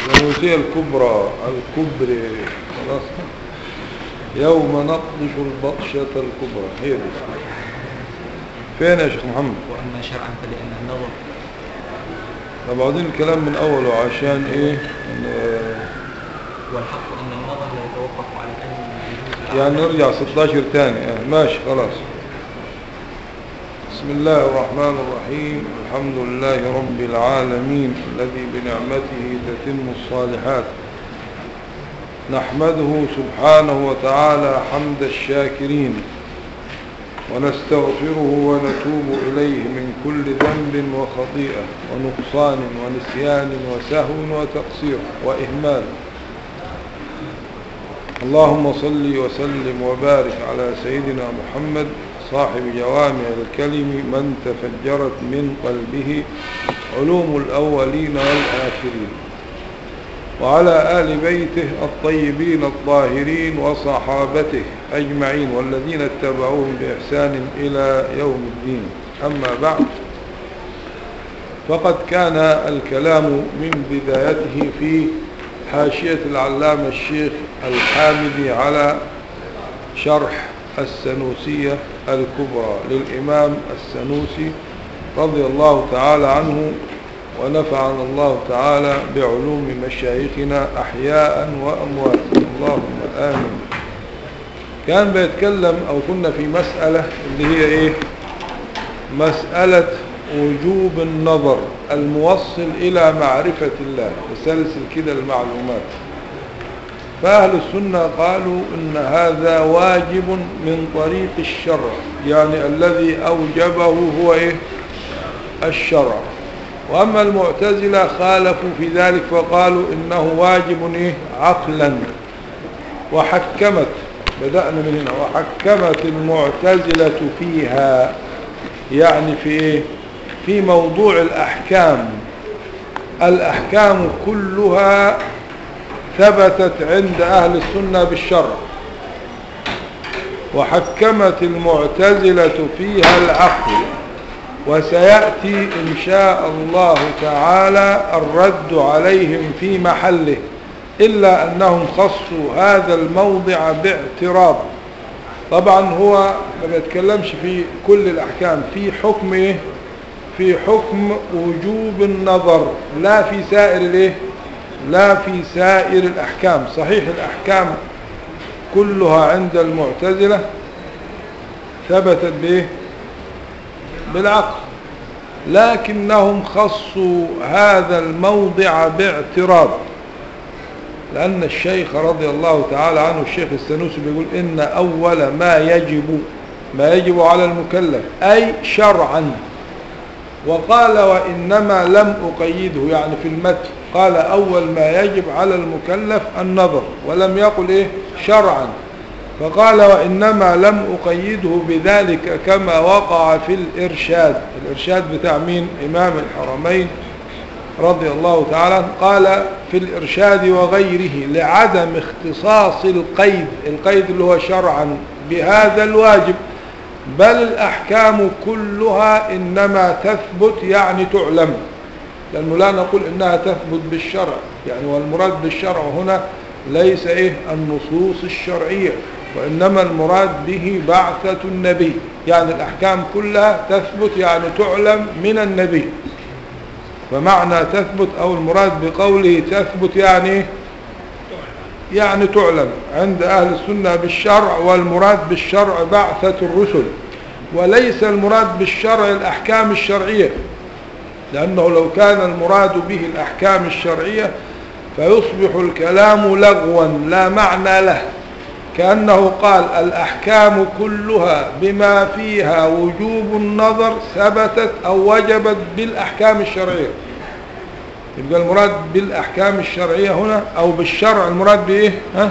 الغنوصية الكبرى الكبرى خلاص يوم نبطش البطشة الكبرى هي دي فين يا شيخ محمد وأما شرعا فلأن النظر طب عاوزين الكلام من أوله عشان إيه ن- والحق أن النظر لا يتوقف على أن يعني نرجع 16 تاني آه ماشي خلاص بسم الله الرحمن الرحيم الحمد لله رب العالمين الذي بنعمته تتم الصالحات نحمده سبحانه وتعالى حمد الشاكرين ونستغفره ونتوب إليه من كل ذنب وخطيئة ونقصان ونسيان وسهو وتقصير وإهمال اللهم صل وسلم وبارك على سيدنا محمد صاحب جوامع الكلم من تفجرت من قلبه علوم الأولين والآخرين وعلى آل بيته الطيبين الطاهرين وصحابته أجمعين والذين اتبعوهم بإحسان إلى يوم الدين أما بعد فقد كان الكلام من بدايته في حاشية العلامة الشيخ الحامدي على شرح السنوسية الكبرى للإمام السنوسي رضي الله تعالى عنه ونفعنا الله تعالى بعلوم مشايخنا أحياء وأمواتا اللهم آمين كان بيتكلم أو كنا في مسألة اللي هي إيه مسألة وجوب النظر الموصل إلى معرفة الله بسلسل كده المعلومات فأهل السنة قالوا إن هذا واجب من طريق الشرع يعني الذي أوجبه هو إيه الشرع وأما المعتزلة خالفوا في ذلك فقالوا إنه واجب إيه عقلا وحكمت بدأنا من هنا وحكمت المعتزلة فيها يعني في إيه في موضوع الأحكام الأحكام كلها ثبتت عند أهل السنة بالشرع وحكمت المعتزلة فيها العقل وسيأتي إن شاء الله تعالى الرد عليهم في محله إلا أنهم خصوا هذا الموضع باعتراض طبعا هو ما بيتكلمش في كل الأحكام في حكم إيه في حكم وجوب النظر لا في سائر الايه لا في سائر الأحكام صحيح الأحكام كلها عند المعتزلة ثبتت به بالعقل لكنهم خصوا هذا الموضع باعتراض لأن الشيخ رضي الله تعالى عنه الشيخ السنوسي بيقول إن أول ما يجب ما يجب على المكلف أي شرعا وقال وإنما لم أقيده يعني في المتن قال أول ما يجب على المكلف النظر ولم يقل إيه شرعا فقال وإنما لم أقيده بذلك كما وقع في الإرشاد الإرشاد بتاع مين إمام الحرمين رضي الله تعالى عنه قال في الإرشاد وغيره لعدم اختصاص القيد القيد اللي هو شرعا بهذا الواجب بل الأحكام كلها إنما تثبت يعني تعلم لأنه لا نقول إنها تثبت بالشرع يعني والمراد بالشرع هنا ليس إيه النصوص الشرعية وإنما المراد به بعثة النبي يعني الأحكام كلها تثبت يعني تعلم من النبي فمعنى تثبت أو المراد بقوله تثبت يعني يعني تعلم عند أهل السنة بالشرع والمراد بالشرع بعثة الرسل وليس المراد بالشرع الأحكام الشرعية لأنه لو كان المراد به الأحكام الشرعية فيصبح الكلام لغوا لا معنى له كأنه قال الأحكام كلها بما فيها وجوب النظر ثبتت أو وجبت بالأحكام الشرعية يبقى المراد بالأحكام الشرعية هنا أو بالشرع المراد بإيه ها؟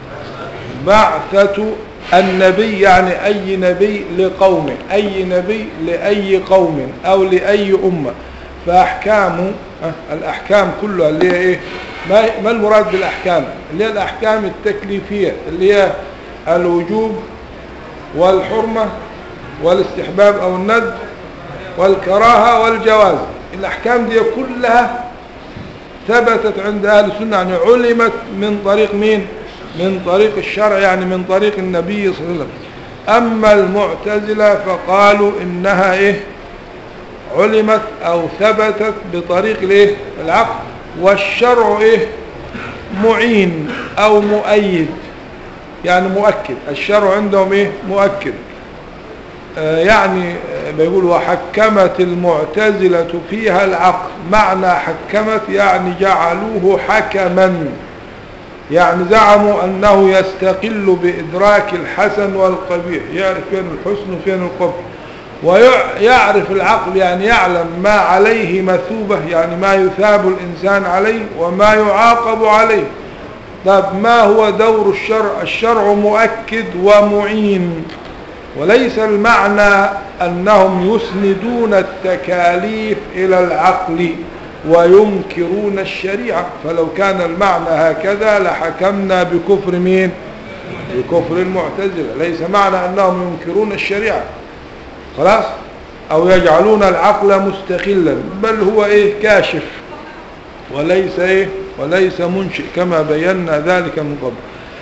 بعثة النبي يعني أي نبي لقومه أي نبي لأي قوم أو لأي أمة فأحكام ها؟ الأحكام كلها اللي هي إيه ما, ما المراد بالأحكام اللي هي الأحكام التكليفية اللي هي الوجوب والحرمة والاستحباب أو الند والكراهة والجواز الأحكام دي كلها ثبتت عند أهل السنة يعني علمت من طريق مين من طريق الشرع يعني من طريق النبي صلى الله عليه وسلم أما المعتزلة فقالوا إنها إيه علمت أو ثبتت بطريق الإيه العقل والشرع إيه معين أو مؤيد يعني مؤكد الشرع عندهم إيه مؤكد آه يعني آه بيقول وحكمت المعتزلة فيها العقل معنى حكمت يعني جعلوه حكما يعني زعموا أنه يستقل بإدراك الحسن والقبيح يعرف فين الحسن وفين القبح ويعرف العقل يعني يعلم ما عليه مثوبة يعني ما يثاب الإنسان عليه وما يعاقب عليه طب ما هو دور الشرع الشرع مؤكد ومعين وليس المعنى أنهم يسندون التكاليف إلى العقل وينكرون الشريعة فلو كان المعنى هكذا لحكمنا بكفر مين بكفر المعتزلة ليس معنى أنهم ينكرون الشريعة خلاص أو يجعلون العقل مستقلا بل هو إيه كاشف وليس إيه وليس منشئ كما بينا ذلك من قبل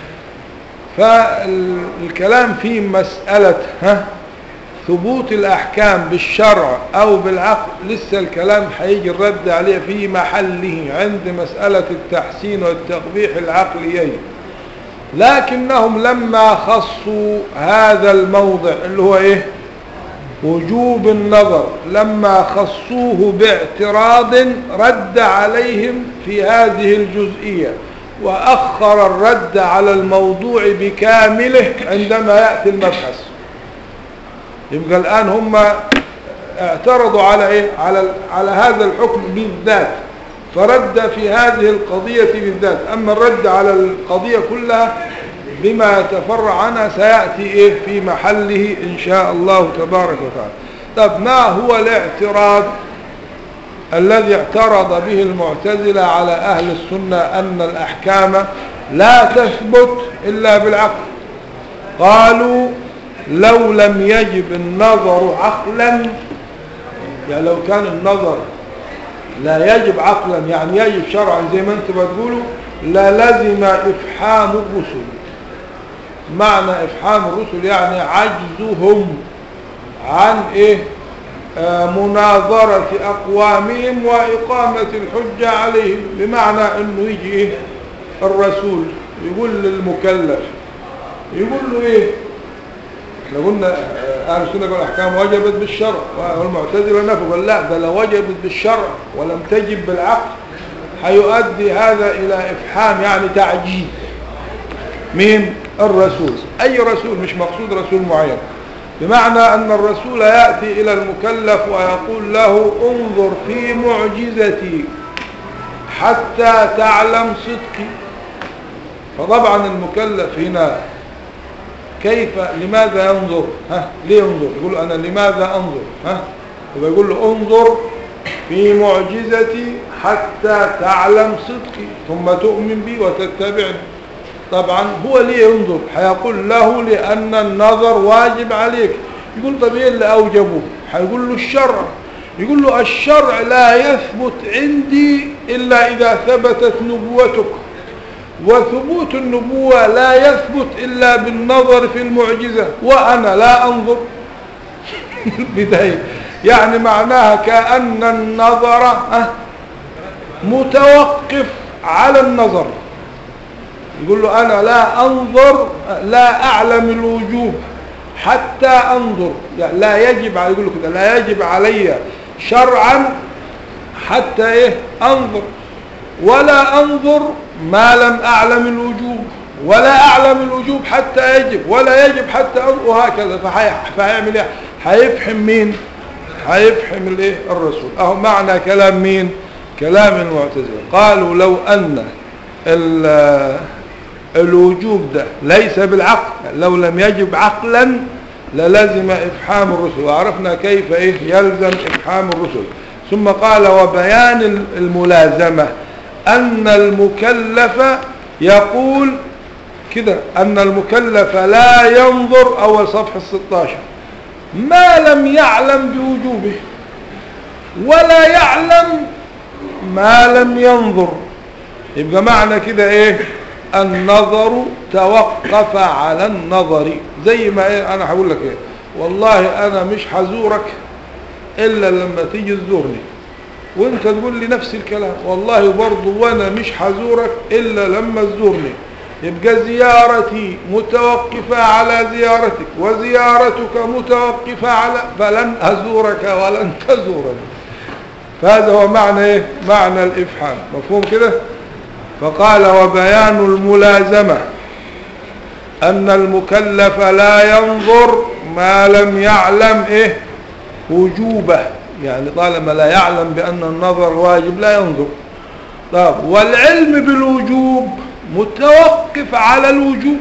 فالكلام في مسألة ها ثبوت الأحكام بالشرع أو بالعقل لسه الكلام هيجي الرد عليه في محله عند مسألة التحسين والتقبيح العقليين لكنهم لما خصوا هذا الموضع اللي هو إيه وجوب النظر لما خصوه باعتراض رد عليهم في هذه الجزئية وأخر الرد على الموضوع بكامله عندما يأتي المبحث يبقى الآن هم اعترضوا على إيه؟ على, على هذا الحكم بالذات فرد في هذه القضية بالذات أما الرد على القضية كلها بما يتفرع عنها سيأتي إيه في محله إن شاء الله تبارك وتعالى طب ما هو الاعتراض الذي اعترض به المعتزلة على أهل السنة أن الأحكام لا تثبت إلا بالعقل قالوا لو لم يجب النظر عقلا يعني لو كان النظر لا يجب عقلا يعني يجب شرعا زي ما انتم بتقولوا للزم إفحام الرسل معنى إفحام الرسل يعني عجزهم عن إيه آه مناظرة أقوامهم وإقامة الحجة عليهم بمعنى أنه يجي إيه الرسول يقول للمكلف يقول له إيه احنا قلنا أهل السنة والأحكام وجبت بالشرع والمعتزلة نفوا قال لا ده لو وجبت بالشرع ولم تجب بالعقل هيؤدي هذا إلى إفحام يعني تعجيز مين الرسول أي رسول مش مقصود رسول معين بمعنى أن الرسول يأتي إلى المكلف ويقول له انظر في معجزتي حتى تعلم صدقي فطبعا المكلف هنا كيف لماذا ينظر ها ليه ينظر يقول أنا لماذا أنظر ها ويقول له انظر في معجزتي حتى تعلم صدقي ثم تؤمن بي وتتبعني طبعا هو ليه ينظر هيقول له لأن النظر واجب عليك يقول طب ايه اللي أوجبه هيقول له الشرع يقول له الشرع لا يثبت عندي إلا إذا ثبتت نبوتك وثبوت النبوة لا يثبت إلا بالنظر في المعجزة وأنا لا أنظر بداية يعني معناها كأن النظر متوقف على النظر يقول له أنا لا أنظر لا أعلم الوجوب حتى أنظر يعني لا يجب علي يقول له كده لا يجب علي شرعا حتى إيه أنظر ولا أنظر ما لم أعلم الوجوب ولا أعلم الوجوب حتى يجب ولا يجب حتى أنظر وهكذا فهيعمل إيه هيفهم مين هيفهم الايه الرسول اهو معنى كلام مين كلام المعتزله قالوا لو ان الوجوب ده ليس بالعقل لو لم يجب عقلا للزم افحام الرسل وعرفنا كيف ايه يلزم افحام الرسل ثم قال وبيان الملازمه ان المكلف يقول كده ان المكلف لا ينظر اول صفحه 16 ما لم يعلم بوجوبه ولا يعلم ما لم ينظر يبقى معنى كده ايه النظر توقف على النظر زي ما ايه انا هقول لك ايه والله انا مش هزورك الا لما تيجي تزورني وانت تقول لي نفس الكلام والله برضه وانا مش هزورك الا لما تزورني يبقى زيارتي متوقفة على زيارتك وزيارتك متوقفة على فلن أزورك ولن تزورني فهذا هو معنى إيه؟ معنى الإفحام مفهوم كده فقال وبيان الملازمة أن المكلف لا ينظر ما لم يعلم إيه وجوبه يعني طالما لا يعلم بأن النظر واجب لا ينظر طب والعلم بالوجوب متوقف على الوجوب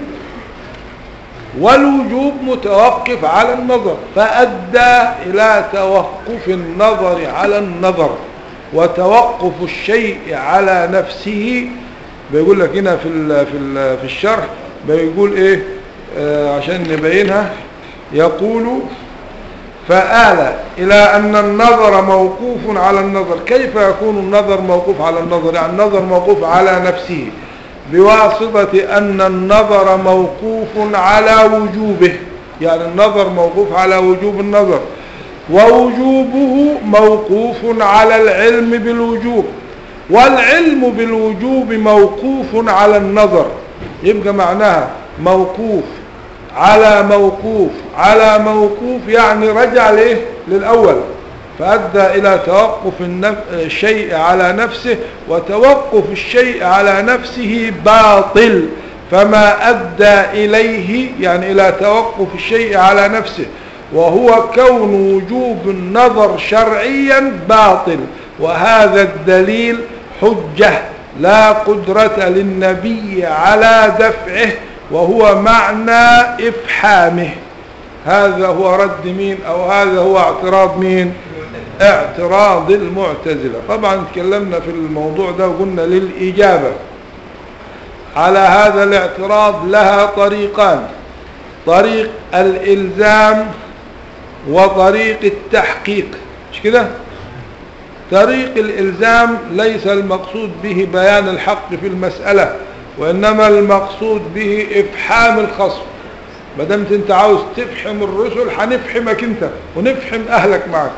والوجوب متوقف على النظر فأدى إلى توقف النظر على النظر وتوقف الشيء على نفسه بيقول لك هنا في ال في ال في الشرح بيقول ايه آه عشان نبينها يقول فآل إلى أن النظر موقوف على النظر كيف يكون النظر موقوف على النظر يعني النظر موقوف على نفسه بواسطة أن النظر موقوف على وجوبه يعني النظر موقوف على وجوب النظر ووجوبه موقوف على العلم بالوجوب والعلم بالوجوب موقوف على النظر يبقى معناها موقوف على موقوف على موقوف يعني رجع ليه للأول فأدى إلى توقف الشيء على نفسه وتوقف الشيء على نفسه باطل فما أدى إليه يعني إلى توقف الشيء على نفسه وهو كون وجوب النظر شرعيا باطل وهذا الدليل حجة لا قدرة للنبي على دفعه وهو معنى إفحامه هذا هو رد مين أو هذا هو اعتراض مين اعتراض المعتزلة طبعا تكلمنا في الموضوع ده وقلنا للإجابة على هذا الاعتراض لها طريقان طريق الإلزام وطريق التحقيق مش كده طريق الإلزام ليس المقصود به بيان الحق في المسألة وإنما المقصود به إفحام الخصم ما دامت انت عاوز تفحم الرسل هنفحمك انت ونفحم اهلك معك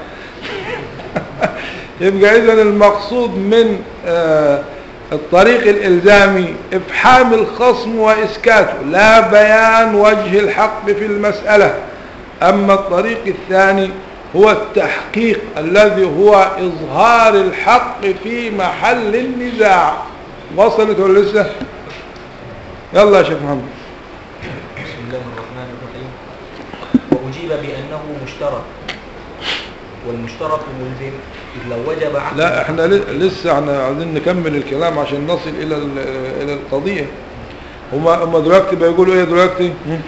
يبقى اذا المقصود من آه الطريق الالزامي افحام الخصم واسكاته لا بيان وجه الحق في المسألة اما الطريق الثاني هو التحقيق الذي هو اظهار الحق في محل النزاع وصلت ولا لسه يلا يا شيخ محمد بسم الله الرحمن الرحيم وأجيب بأنه مشترك والمشترك ملزم إذ لو وجب عقد لا احنا ل- لسه احنا عايزين نكمل الكلام عشان نصل الى ال- الى القضية هما هما دلوقتي بيقولوا ايه دلوقتي هم؟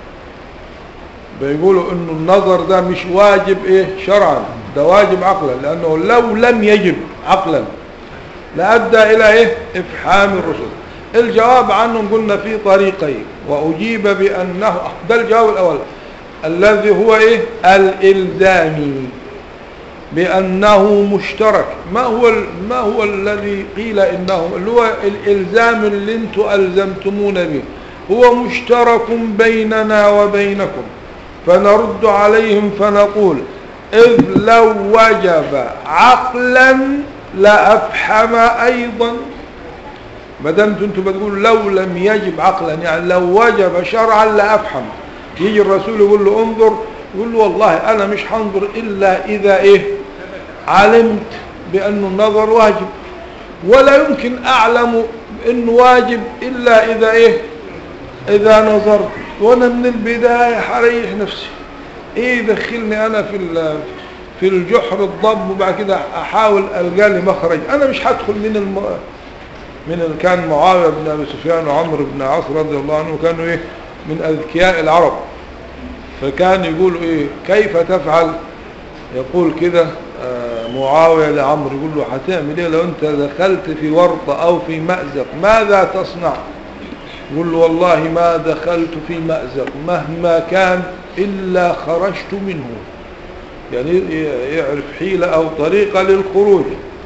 بيقولوا انه النظر ده مش واجب ايه شرعا ده واجب عقلا لانه لو لم يجب عقلا لأدى الى ايه افحام الرسل الجواب عنهم قلنا في طريقين واجيب بانه ده الجواب الاول الذي هو ايه الالزامي بأنه مشترك ما هو ال- ما هو الذي قيل إنه اللي هو الإلزام اللي انتم ألزمتمون به هو مشترك بيننا وبينكم فنرد عليهم فنقول إذ لو وجب عقلا لأفحم أيضا ما دامتم انتم بتقولوا لو لم يجب عقلا يعني لو وجب شرعا لأفحم يجي الرسول يقول له انظر يقول له والله أنا مش هنظر إلا إذا إيه علمت بأن النظر واجب ولا يمكن أعلم أنه واجب إلا إذا إيه إذا نظرت وأنا من البداية حريح نفسي إيه دخلني أنا في ال- في الجحر الضب وبعد كده أحاول ألقى لي مخرج أنا مش هدخل من الم... من ال- كان معاوية بن أبي سفيان وعمرو بن عاص رضي الله عنه كانوا إيه من أذكياء العرب فكان يقول إيه كيف تفعل يقول كده آه، معاوية لعمرو يقول له هتعمل ايه لو انت دخلت في ورطة او في مأزق ماذا تصنع يقول له والله ما دخلت في مأزق مهما كان إلا خرجت منه يعني ي- يعرف حيلة أو طريقة للخروج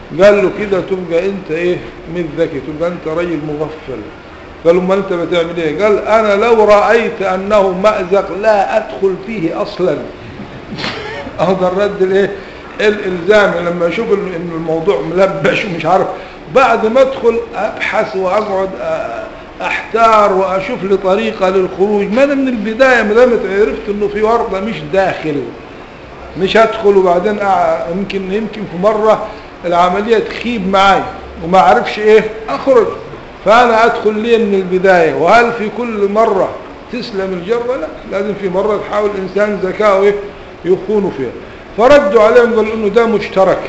قال له كده تبقى انت ايه مش ذكي تبقى انت رجل مغفل قالوا ما انت بتعمل ايه قال انا لو رأيت انه مأزق لا ادخل فيه اصلا اهو ده الرد الايه الالزام لما اشوف ال- ان الموضوع ملبش ومش عارف بعد ما ادخل ابحث واقعد أ- احتار واشوف لي طريقه للخروج ما انا من البدايه ما دام عرفت انه في ورطه مش داخل مش هدخل وبعدين أع- يمكن يمكن في مره العمليه تخيب معايا وما اعرفش ايه اخرج فانا ادخل ليه من البدايه وهل في كل مره تسلم الجره لا لازم في مره تحاول الانسان ذكاءه إيه؟ يخون فيها فردوا عليهم قالوا انه ده مشترك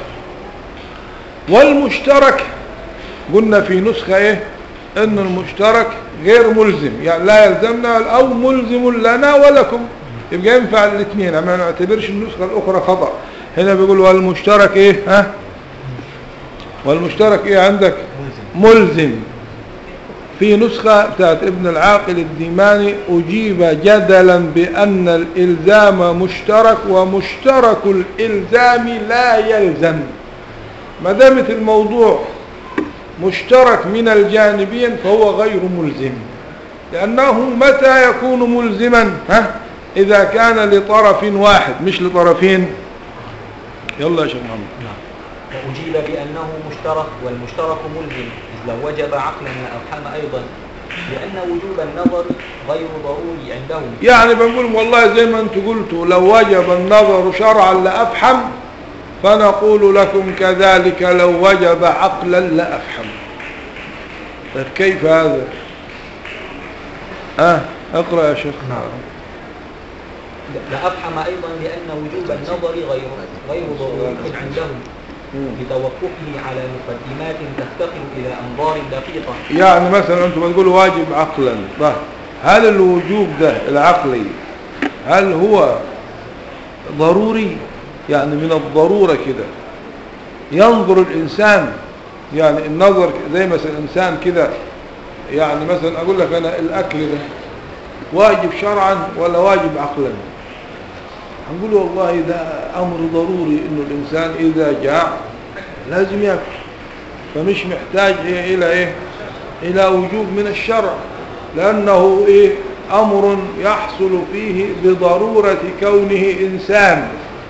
والمشترك قلنا في نسخة ايه ان المشترك غير ملزم يعني لا يلزمنا او ملزم لنا ولكم يبقى ينفع الاثنين ما نعتبرش النسخة الاخرى خطأ هنا بيقول والمشترك ايه ها والمشترك ايه عندك ملزم في نسخة بتاعت ابن العاقل الديماني أجيب جدلا بأن الإلزام مشترك ومشترك الإلزام لا يلزم ما دامت الموضوع مشترك من الجانبين فهو غير ملزم لأنه متى يكون ملزما ها إذا كان لطرف واحد مش لطرفين يلا يا شيخ محمد نعم وأجيب بأنه مشترك والمشترك ملزم إذ لو وجب عقلا لأفحم أيضا لأن وجوب النظر غير ضروري عندهم يعني بنقول والله زي ما انت قلتوا لو وجب النظر شرعا لأفحم فنقول لكم كذلك لو وجب عقلا لأفحم طيب كيف هذا آه اقرأ يا شيخ لأفحم أيضا لأن وجوب النظر غير غير ضروري عندهم مم. لتوقفه على مقدمات تفتقر إلى أنظار دقيقة يعني مثلا انتم بتقولوا واجب عقلا طيب هل الوجوب ده العقلي هل هو ضروري يعني من الضرورة كده ينظر الإنسان يعني النظر زي مثلا إنسان كده يعني مثلا أقول لك أنا الأكل ده واجب شرعا ولا واجب عقلا هنقول والله ده أمر ضروري إنه الإنسان إذا جاع لازم يأكل فمش محتاج إيه إلى إيه إلى وجوب من الشرع لأنه إيه أمر يحصل فيه بضرورة كونه إنسان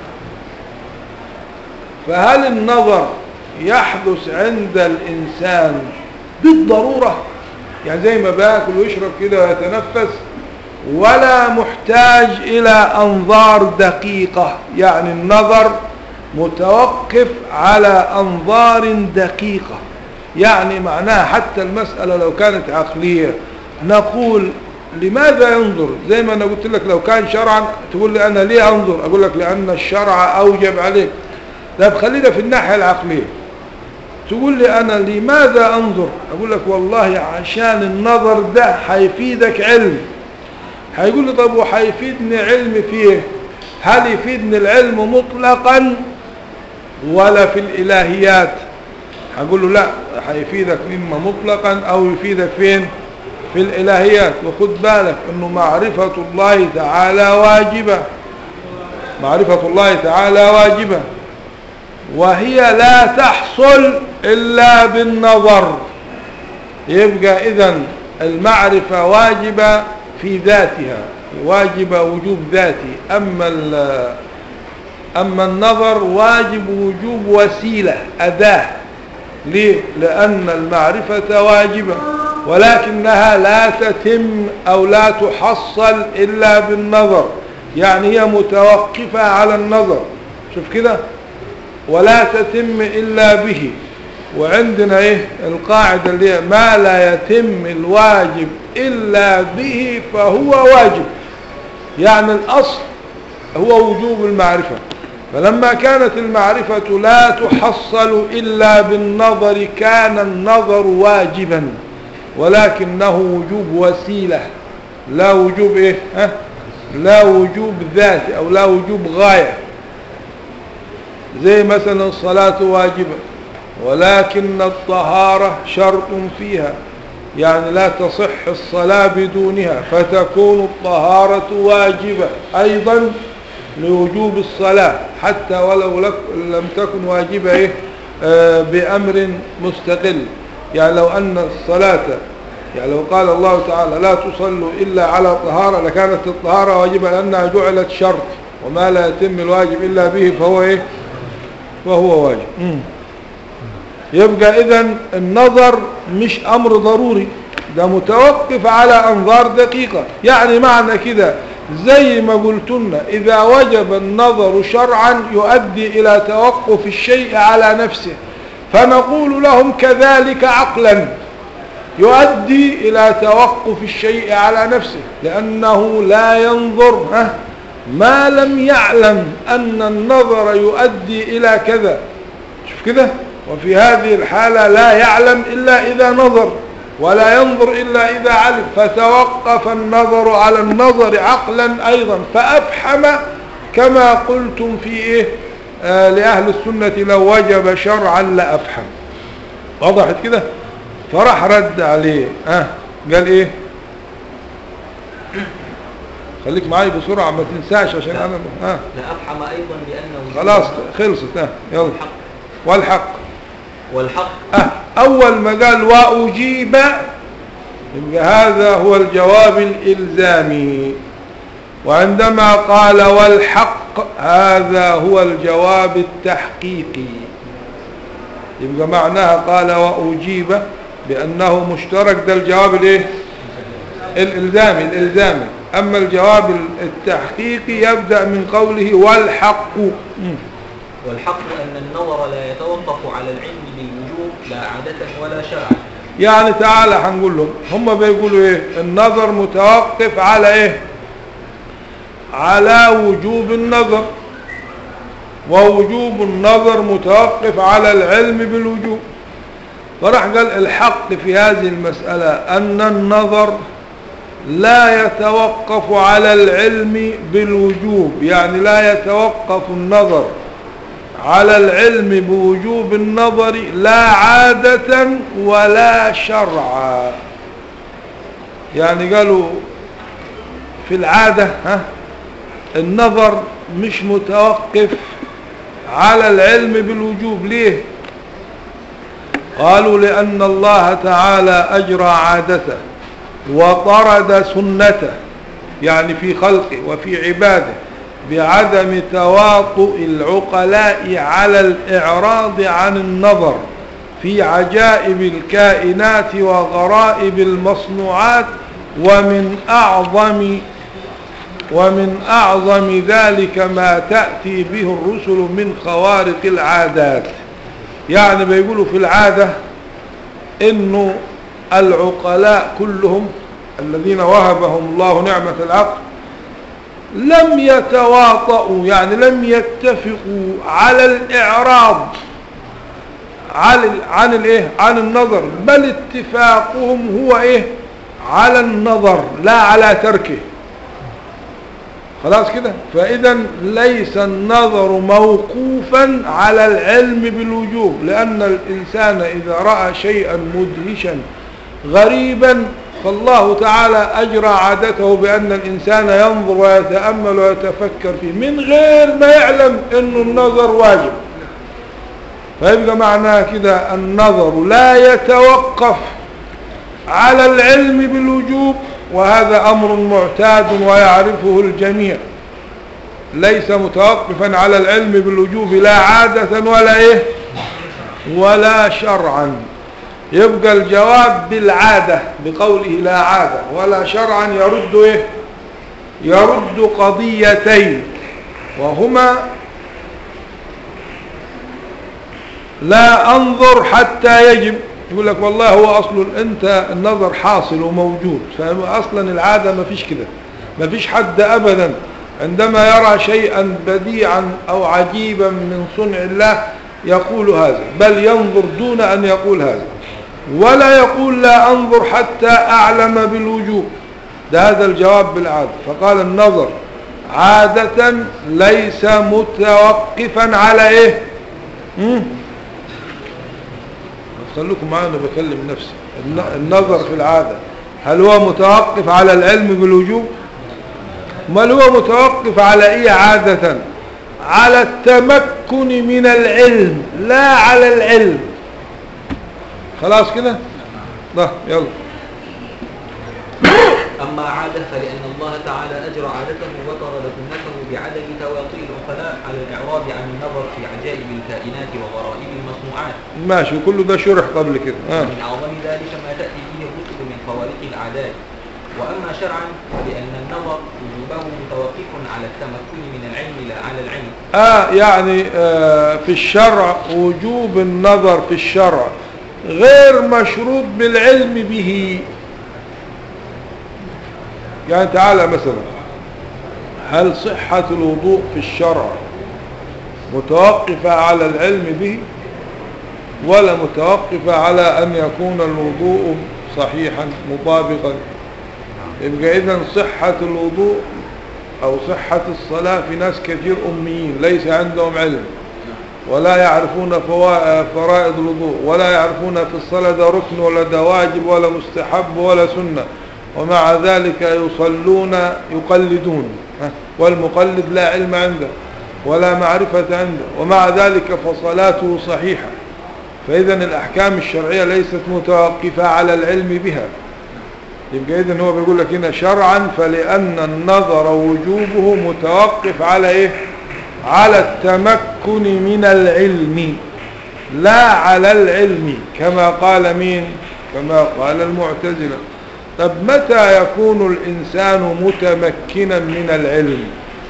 فهل النظر يحدث عند الإنسان بالضرورة يعني زي ما باكل ويشرب كده ويتنفس ولا محتاج إلى أنظار دقيقة يعني النظر متوقف على أنظار دقيقة يعني معناها حتى المسألة لو كانت عقلية نقول لماذا ينظر زي ما أنا قلت لك لو كان شرعا تقول لي أنا ليه أنظر أقول لك لأن الشرع أوجب عليك طيب خلينا في الناحية العقلية تقول لي أنا لماذا أنظر أقول لك والله عشان النظر ده هيفيدك علم هيقول لي طب وهيفيدني علم فيه هل يفيدني العلم مطلقا ولا في الإلهيات هقول له لا هيفيدك إما مطلقا أو يفيدك فين في الإلهيات وخد بالك أنه معرفة الله تعالى واجبة معرفة الله تعالى واجبة وهي لا تحصل إلا بالنظر يبقى إذن المعرفة واجبة في ذاتها واجبة وجوب ذاتي أما ال- أما النظر واجب وجوب وسيلة أداة ليه؟ لأن المعرفة واجبة ولكنها لا تتم أو لا تحصل إلا بالنظر يعني هي متوقفة على النظر شوف كده ولا تتم إلا به وعندنا ايه القاعدة اللي هي ما لا يتم الواجب إلا به فهو واجب يعني الأصل هو وجوب المعرفة فلما كانت المعرفة لا تحصل إلا بالنظر كان النظر واجبا ولكنه وجوب وسيلة لا وجوب إيه ها؟ لا وجوب ذاتي أو لا وجوب غاية زي مثلا الصلاة واجبة ولكن الطهارة شرط فيها يعني لا تصح الصلاة بدونها فتكون الطهارة واجبة أيضا لوجوب الصلاة حتى ولو لك لم تكن واجبة إيه آه، بأمر مستقل يعني لو أن الصلاة يعني لو قال الله تعالى لا تصلوا إلا على طهارة لكانت الطهارة واجبة لأنها جعلت شرط وما لا يتم الواجب إلا به فهو إيه فهو واجب مم. يبقى إذا النظر مش أمر ضروري ده متوقف على أنظار دقيقة يعني معنى كده زي ما قلتنا إذا وجب النظر شرعا يؤدي إلى توقف الشيء على نفسه فنقول لهم كذلك عقلا يؤدي إلى توقف الشيء على نفسه لأنه لا ينظر ها ما لم يعلم أن النظر يؤدي إلى كذا شوف كده وفي هذه الحالة لا يعلم إلا إذا نظر ولا ينظر إلا إذا علم فتوقف النظر على النظر عقلا أيضا فأفحم كما قلتم في إيه آه لأهل السنة لو وجب شرعا لأفحم وضحت كده فراح رد عليه آه قال إيه خليك معي بسرعة ما تنساش عشان لا. أنا آه لا أفحم أيضا بأنه خلاص خلصت آه يلا والحق, والحق والحق أه أول ما قال وأجيب يبقى هذا هو الجواب الإلزامي وعندما قال والحق هذا هو الجواب التحقيقي يبقى معناها قال وأجيب بأنه مشترك ده الجواب الايه الإلزامي الإلزامي أما الجواب التحقيقي يبدأ من قوله والحق مم. والحق أن النظر لا يتوقف على العلم بالوجوب لا عادة ولا شرعا يعني تعالى هنقول لهم هم بيقولوا ايه النظر متوقف على ايه على وجوب النظر ووجوب النظر متوقف على العلم بالوجوب فراح قال الحق في هذه المسألة أن النظر لا يتوقف على العلم بالوجوب يعني لا يتوقف النظر على العلم بوجوب النظر لا عادة ولا شرعا يعني قالوا في العادة ها النظر مش متوقف على العلم بالوجوب ليه قالوا لأن الله تعالى أجرى عادته وطرد سنته يعني في خلقه وفي عباده بعدم تواطؤ العقلاء على الإعراض عن النظر في عجائب الكائنات وغرائب المصنوعات ومن أعظم ومن أعظم ذلك ما تأتي به الرسل من خوارق العادات يعني بيقولوا في العادة إنه العقلاء كلهم الذين وهبهم الله نعمة العقل لم يتواطؤوا يعني لم يتفقوا على الإعراض عن عن الايه عن النظر بل اتفاقهم هو ايه على النظر لا على تركه خلاص كده فاذا ليس النظر موقوفا على العلم بالوجوب لان الانسان اذا راى شيئا مدهشا غريبا فالله تعالى أجرى عادته بأن الإنسان ينظر ويتأمل ويتفكر فيه من غير ما يعلم أن النظر واجب فيبقى معناه كده النظر لا يتوقف على العلم بالوجوب وهذا أمر معتاد ويعرفه الجميع ليس متوقفا على العلم بالوجوب لا عادة ولا إيه ولا شرعا يبقى الجواب بالعادة بقوله لا عادة ولا شرعا يرد إيه يرد قضيتين وهما لا أنظر حتى يجب يقول لك والله هو أصل أنت النظر حاصل وموجود فأصلا العادة ما فيش كده ما فيش حد أبدا عندما يرى شيئا بديعا أو عجيبا من صنع الله يقول هذا بل ينظر دون أن يقول هذا ولا يقول لا أنظر حتى أعلم بالوجوب ده هذا الجواب بالعادة فقال النظر عادة ليس متوقفا على ايه مم؟ خلوكم معانا بكلم نفسي النظر في العادة هل هو متوقف على العلم بالوجوب ما هو متوقف على ايه عادة على التمكن التمكن من العلم لا على العلم خلاص كده ده يلا أما عادة فلأن الله تعالى أجرى عادته وطرد سنته بعدم تواطي العقلاء على الإعراض عن النظر في عجائب الكائنات وغرائب المصنوعات ماشي كله ده شرح قبل كده آه. من أعظم ذلك ما تأتي به الرسل من خوارق العادات وأما شرعا فلأن النظر وجوبه متوقف على التمكن من العلم لا على العلم آه يعني آه في الشرع وجوب النظر في الشرع غير مشروط بالعلم به يعني تعالى مثلا هل صحة الوضوء في الشرع متوقفة على العلم به ولا متوقفة على أن يكون الوضوء صحيحا مطابقا يبقى إذا صحة الوضوء أو صحة الصلاة في ناس كثير أميين ليس عندهم علم ولا يعرفون فوا- فرائض الوضوء ولا يعرفون في الصلاة ده ركن ولا ده واجب ولا مستحب ولا سنة ومع ذلك يصلون يقلدون ها؟ والمقلد لا علم عنده ولا معرفة عنده ومع ذلك فصلاته صحيحة فإذا الأحكام الشرعية ليست متوقفة على العلم بها يبقى إذن هو بيقول لك هنا شرعا فلأن النظر وجوبه متوقف على إيه على التمكن من العلم لا على العلم كما قال مين كما قال المعتزلة طب متى يكون الإنسان متمكنا من العلم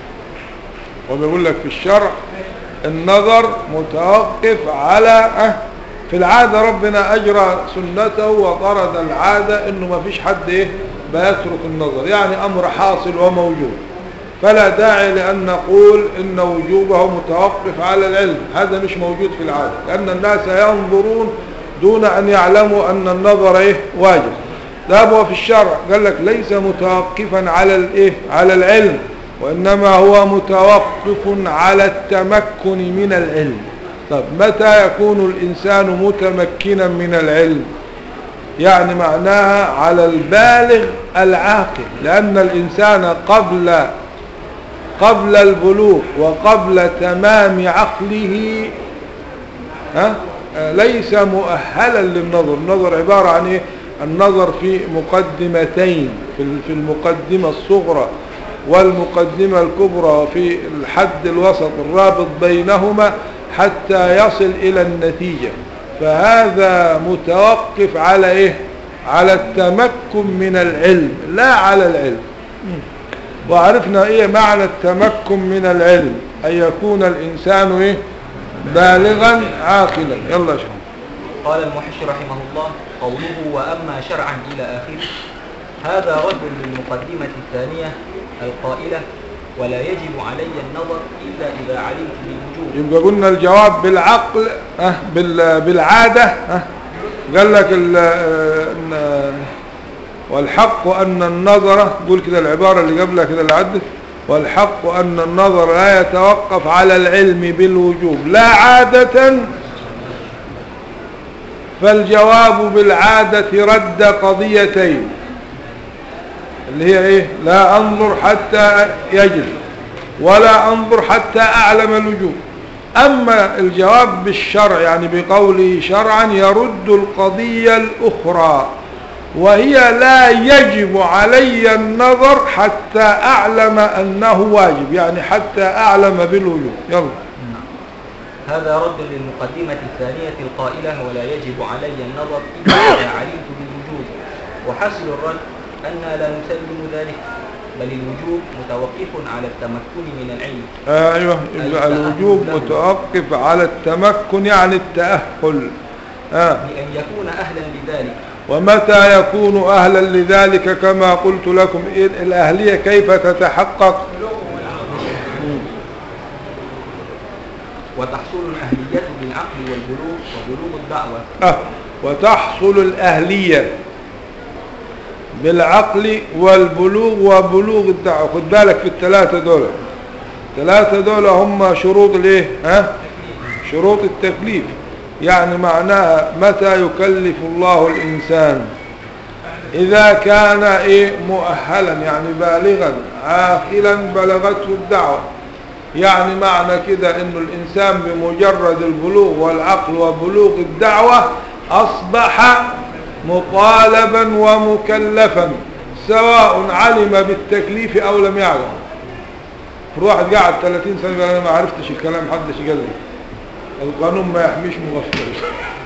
وبيقول لك في الشرع النظر متوقف على أه في العادة ربنا أجرى سنته وطرد العادة إنه ما فيش حد إيه بيترك النظر يعني أمر حاصل وموجود فلا داعي لأن نقول إن وجوبه متوقف على العلم هذا مش موجود في العادة لأن الناس ينظرون دون أن يعلموا أن النظر إيه واجب لا هو في الشرع قال لك ليس متوقفا على الإيه على العلم وإنما هو متوقف على التمكن من العلم طب متى يكون الإنسان متمكنا من العلم يعني معناها على البالغ العاقل لأن الإنسان قبل قبل البلوغ وقبل تمام عقله ها ليس مؤهلا للنظر النظر عبارة عن إيه النظر في مقدمتين في في المقدمة الصغرى والمقدمة الكبرى وفي الحد الوسط الرابط بينهما حتى يصل إلى النتيجة فهذا متوقف على إيه على التمكن من العلم لا على العلم وعرفنا إيه معنى التمكن من العلم أن يكون الإنسان إيه بالغا عاقلا يلا شو قال المحش رحمه الله قوله وأما شرعا إلى آخره هذا رد للمقدمة الثانية القائلة ولا يجب علي النظر إلا إذا علمت بالوجوب يبقى قلنا الجواب بالعقل أه بال- بالعادة أه قال لك ال- آه، إن- والحق أن النظر قول كده العبارة اللي قبلها كده اللي عدت والحق أن النظر لا يتوقف على العلم بالوجوب لا عادة فالجواب بالعادة رد قضيتين اللي هي ايه لا انظر حتى يجد ولا انظر حتى اعلم الوجوب اما الجواب بالشرع يعني بقوله شرعا يرد القضية الاخرى وهي لا يجب علي النظر حتى اعلم انه واجب يعني حتى اعلم بالوجوب يلا هذا رد للمقدمة الثانية القائلة ولا يجب علي النظر إلا إذا علمت بالوجوب وحصل الرد أن لا نسلم ذلك بل الوجوب متوقف على التمكن من العلم ايوه يبقى الوجوب متوقف على التمكن يعني التأهل آه. بأن يكون أهلا لذلك ومتى يكون أهلا لذلك كما قلت لكم إيه الأهلية كيف تتحقق وتحصل الأهلية بالعقل والبلوغ وبلوغ الدعوة آه. وتحصل الأهلية بالعقل والبلوغ وبلوغ الدعوة خد بالك في الثلاثة دول الثلاثة دول هم شروط الايه ها شروط التكليف يعني معناها متى يكلف الله الإنسان إذا كان إيه مؤهلا يعني بالغا عاقلا بلغته الدعوة يعني معنى كده انه الانسان بمجرد البلوغ والعقل وبلوغ الدعوة اصبح مطالبا ومكلفا سواء علم بالتكليف او لم يعلم في واحد قاعد 30 سنة يقول انا ما عرفتش الكلام حدش قال لي القانون ما يحميش مغفل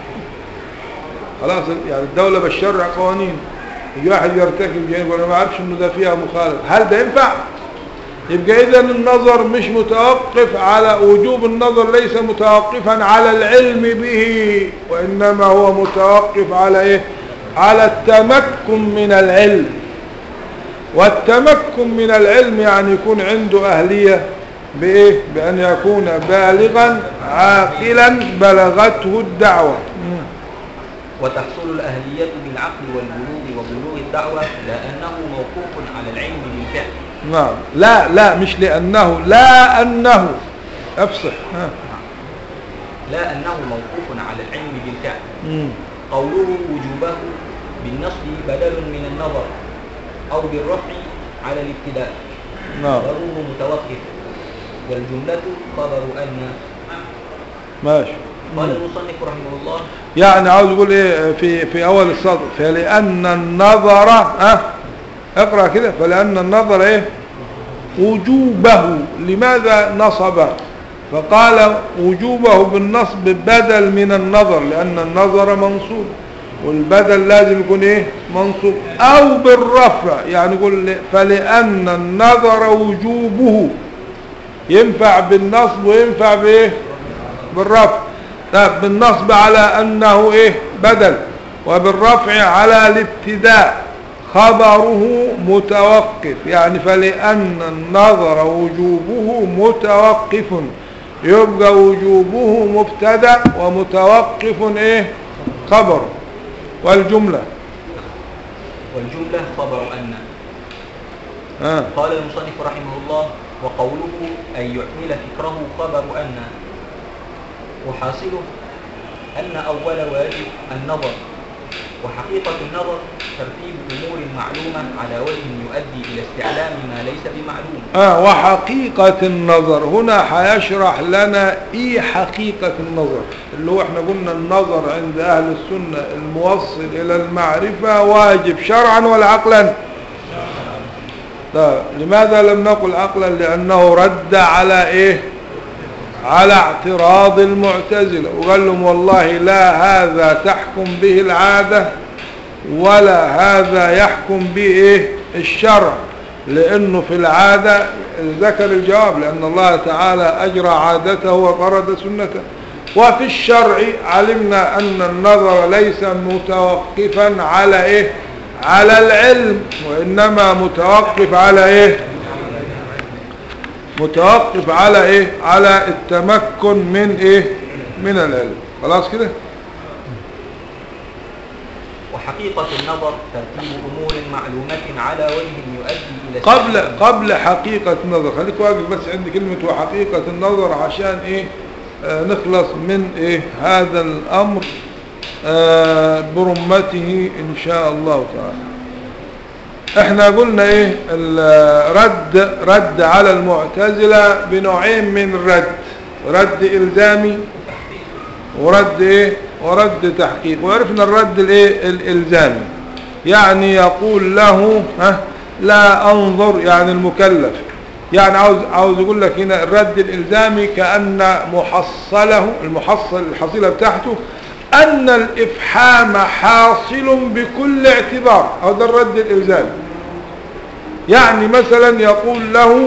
خلاص يعني الدولة بالشرع قوانين يجي واحد يرتكب جريمة وانا ما اعرفش انه ده فيها مخالف هل ده ينفع يبقى اذا النظر مش متوقف على وجوب النظر ليس متوقفا على العلم به وانما هو متوقف على ايه على التمكن من العلم والتمكن من العلم يعني يكون عنده اهلية بايه بان يكون بالغا عاقلا بلغته الدعوة وتحصل الأهلية بالعقل والبلوغ وبلوغ الدعوة لأنه موقوف على العلم بالفعل نعم لا لا مش لأنه لا أنه أفصح ها. لا أنه موقوف على العلم بالفعل مم. قوله وجوبه بالنصب بدل من النظر أو بالرفع على الابتداء نعم خبره متوقف والجملة خبر أن ماشي قال مم. المصنف رحمه الله يعني عاوز يقول ايه في في اول السطر فلان النظر ها اقرا كده فلان النظر ايه وجوبه لماذا نصب فقال وجوبه بالنصب بدل من النظر لان النظر منصوب والبدل لازم يكون ايه منصوب او بالرفع يعني يقول فلان النظر وجوبه ينفع بالنصب وينفع بايه بالرفع طب بالنصب على انه ايه بدل وبالرفع على الابتداء خبره متوقف يعني فلان النظر وجوبه متوقف يبقى وجوبه مبتدا ومتوقف ايه خبر والجمله والجملة خبر أن ها قال المصنف رحمه الله وقوله أن يحمل فكره خبر أن وحاصله أن أول واجب النظر وحقيقة النظر ترتيب أمور معلومة على وجه يؤدي إلى استعلام ما ليس بمعلوم آه وحقيقة النظر هنا حيشرح لنا ايه حقيقة النظر اللي هو احنا قلنا النظر عند اهل السنة الموصل الى المعرفة واجب شرعا ولا عقلا طيب لماذا لم نقل عقلا لانه رد على ايه على اعتراض المعتزلة وقال لهم والله لا هذا تحكم به العادة ولا هذا يحكم به ايه الشرع لانه في العادة ذكر الجواب لان الله تعالى اجرى عادته وطرد سنته وفي الشرع علمنا ان النظر ليس متوقفا على ايه على العلم وانما متوقف على ايه متوقف على ايه على التمكن من ايه من العلم خلاص كده وحقيقة النظر ترتيب أمور معلومة على وجه يؤدي إلى قبل استعلام قبل حقيقة النظر خليك واقف بس عند كلمة وحقيقة النظر عشان ايه آه نخلص من ايه هذا الامر آه برمته ان شاء الله تعالى احنا قلنا ايه الرد رد على المعتزلة بنوعين من الرد رد الزامي ورد ايه ورد تحقيق وعرفنا الرد الايه الالزامي يعني يقول له ها لا انظر يعني المكلف يعني عاوز عاوز يقول لك هنا الرد الالزامي كان محصله المحصل الحصيله بتاعته ان الافحام حاصل بكل اعتبار او ده الرد الالزامي يعني مثلا يقول له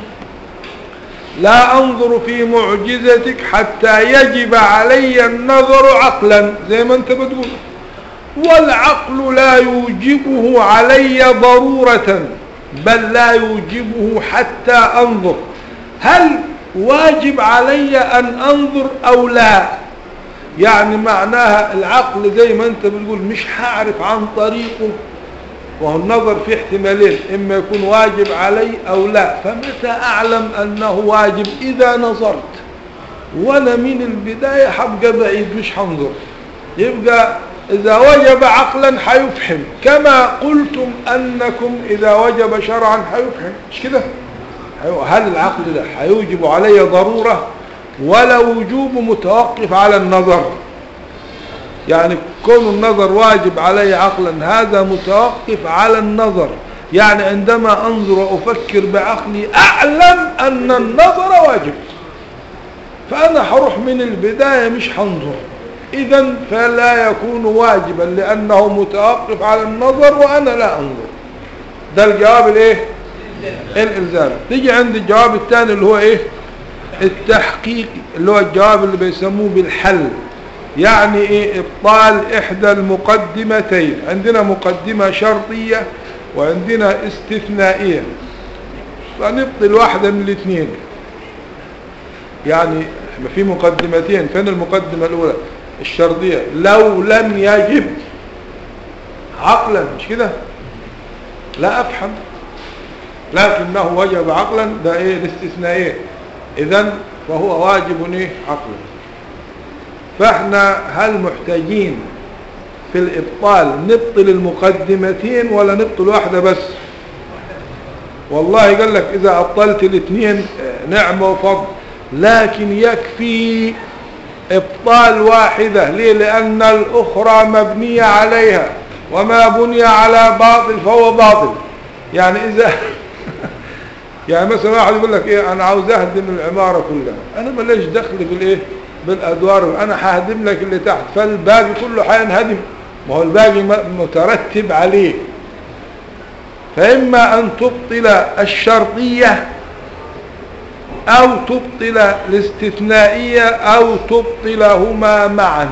لا انظر في معجزتك حتى يجب علي النظر عقلا زي ما انت بتقول والعقل لا يوجبه علي ضرورة بل لا يوجبه حتى انظر هل واجب علي ان انظر او لا يعني معناها العقل زي ما انت بتقول مش هعرف عن طريقه وهو النظر في احتمالين اما يكون واجب علي او لا فمتى اعلم انه واجب اذا نظرت وانا من البداية حبقى بعيد مش هنظر يبقى اذا وجب عقلا حيفهم كما قلتم انكم اذا وجب شرعا حيفهم مش كده هل العقل ده هيوجب علي ضرورة ولا وجوب متوقف على النظر يعني كون النظر واجب علي عقلا هذا متوقف على النظر يعني عندما أنظر وأفكر بعقلي أعلم أن النظر واجب فأنا حروح من البداية مش هنظر إذا فلا يكون واجبا لأنه متوقف على النظر وأنا لا أنظر ده الجواب الايه الالزام تيجي عند الجواب الثاني اللي هو ايه التحقيقي اللي هو الجواب اللي بيسموه بالحل يعني ايه ابطال احدى المقدمتين عندنا مقدمة شرطية وعندنا استثنائية فنبطل واحدة من الاثنين يعني في مقدمتين فين المقدمة الاولى الشرطية لو لم يجب عقلا مش كده لا افهم لكنه وجب عقلا ده ايه الاستثناء ايه اذا فهو واجب ايه عقلا فاحنا هل محتاجين في الابطال نبطل المقدمتين ولا نبطل واحدة بس والله قال لك اذا ابطلت الاثنين نعمة وفضل لكن يكفي ابطال واحدة ليه لان الاخرى مبنية عليها وما بني على باطل فهو باطل يعني اذا يعني مثلا واحد يقول لك ايه انا عاوز اهدم العمارة كلها انا ماليش دخل بالايه بالادوار انا ههدم لك اللي تحت فالباقي كله هينهدم ما هو الباقي مترتب عليه فاما ان تبطل الشرطية او تبطل الاستثنائية او تبطلهما معا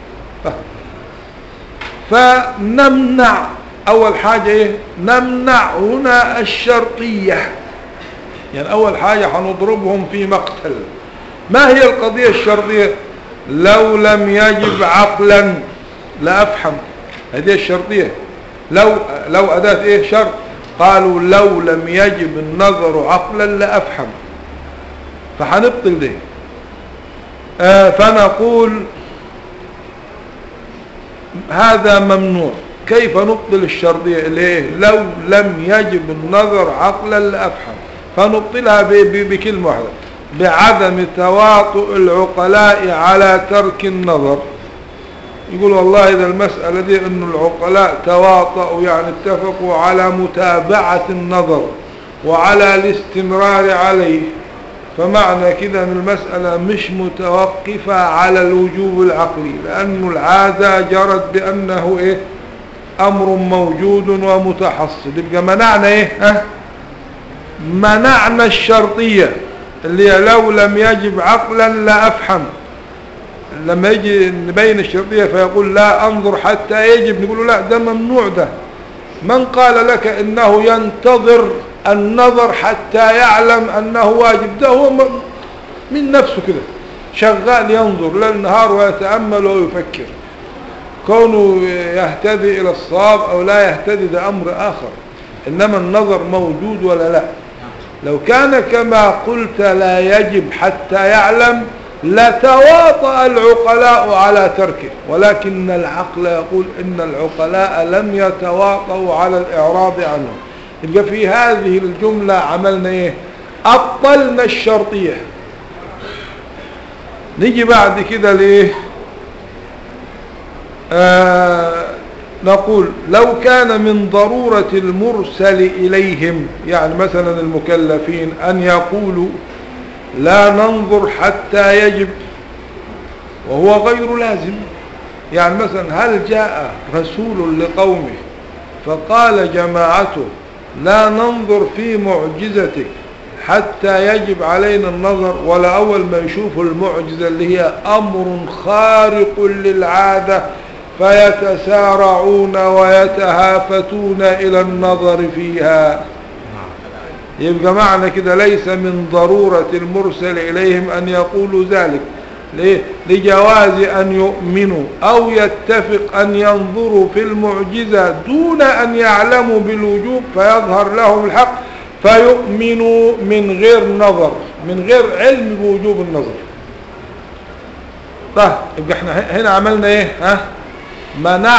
فنمنع اول حاجة ايه نمنع هنا الشرطية يعني اول حاجة هنضربهم في مقتل ما هي القضية الشرطية لو لم يجب عقلا لا افهم هذه الشرطية لو لو اداة ايه شرط قالوا لو لم يجب النظر عقلا لا افهم فهنبطل ده آه فنقول هذا ممنوع كيف نبطل الشرطية ليه لو لم يجب النظر عقلا لأفهم فنبطلها بكلمة واحدة بعدم تواطؤ العقلاء على ترك النظر يقول والله إذا المسألة دي أن العقلاء تواطؤوا يعني اتفقوا على متابعة النظر وعلى الاستمرار عليه فمعنى كده ان المسألة مش متوقفة على الوجوب العقلي لأن العادة جرت بأنه إيه أمر موجود ومتحصل يبقى منعنا إيه ها منعنا الشرطية اللي لو لم يجب عقلا لا أفهم لما يجي نبين الشرطية فيقول لا أنظر حتى يجب نقول لا ده ممنوع ده من قال لك إنه ينتظر النظر حتى يعلم أنه واجب ده هو من نفسه كده شغال ينظر ليل نهار ويتأمل ويفكر كونه يهتدي إلى الصواب أو لا يهتدي ده أمر آخر إنما النظر موجود ولا لا لو كان كما قلت لا يجب حتى يعلم لتواطأ العقلاء على تركه ولكن العقل يقول إن العقلاء لم يتواطؤوا على الإعراض عنه يبقى في هذه الجملة عملنا ايه أبطلنا الشرطية نيجي بعد كده ليه آه نقول لو كان من ضرورة المرسل إليهم يعني مثلا المكلفين أن يقولوا لا ننظر حتى يجب وهو غير لازم يعني مثلا هل جاء رسول لقومه فقال جماعته لا ننظر في معجزتك حتى يجب علينا النظر ولا أول ما يشوفوا المعجزة اللي هي أمر خارق للعادة فيتسارعون ويتهافتون إلى النظر فيها يبقى معنى كده ليس من ضرورة المرسل إليهم أن يقولوا ذلك ليه؟ لجواز أن يؤمنوا أو يتفق أن ينظروا في المعجزة دون أن يعلموا بالوجوب فيظهر لهم الحق فيؤمنوا من غير نظر من غير علم بوجوب النظر طيب يبقى احنا هنا عملنا ايه ها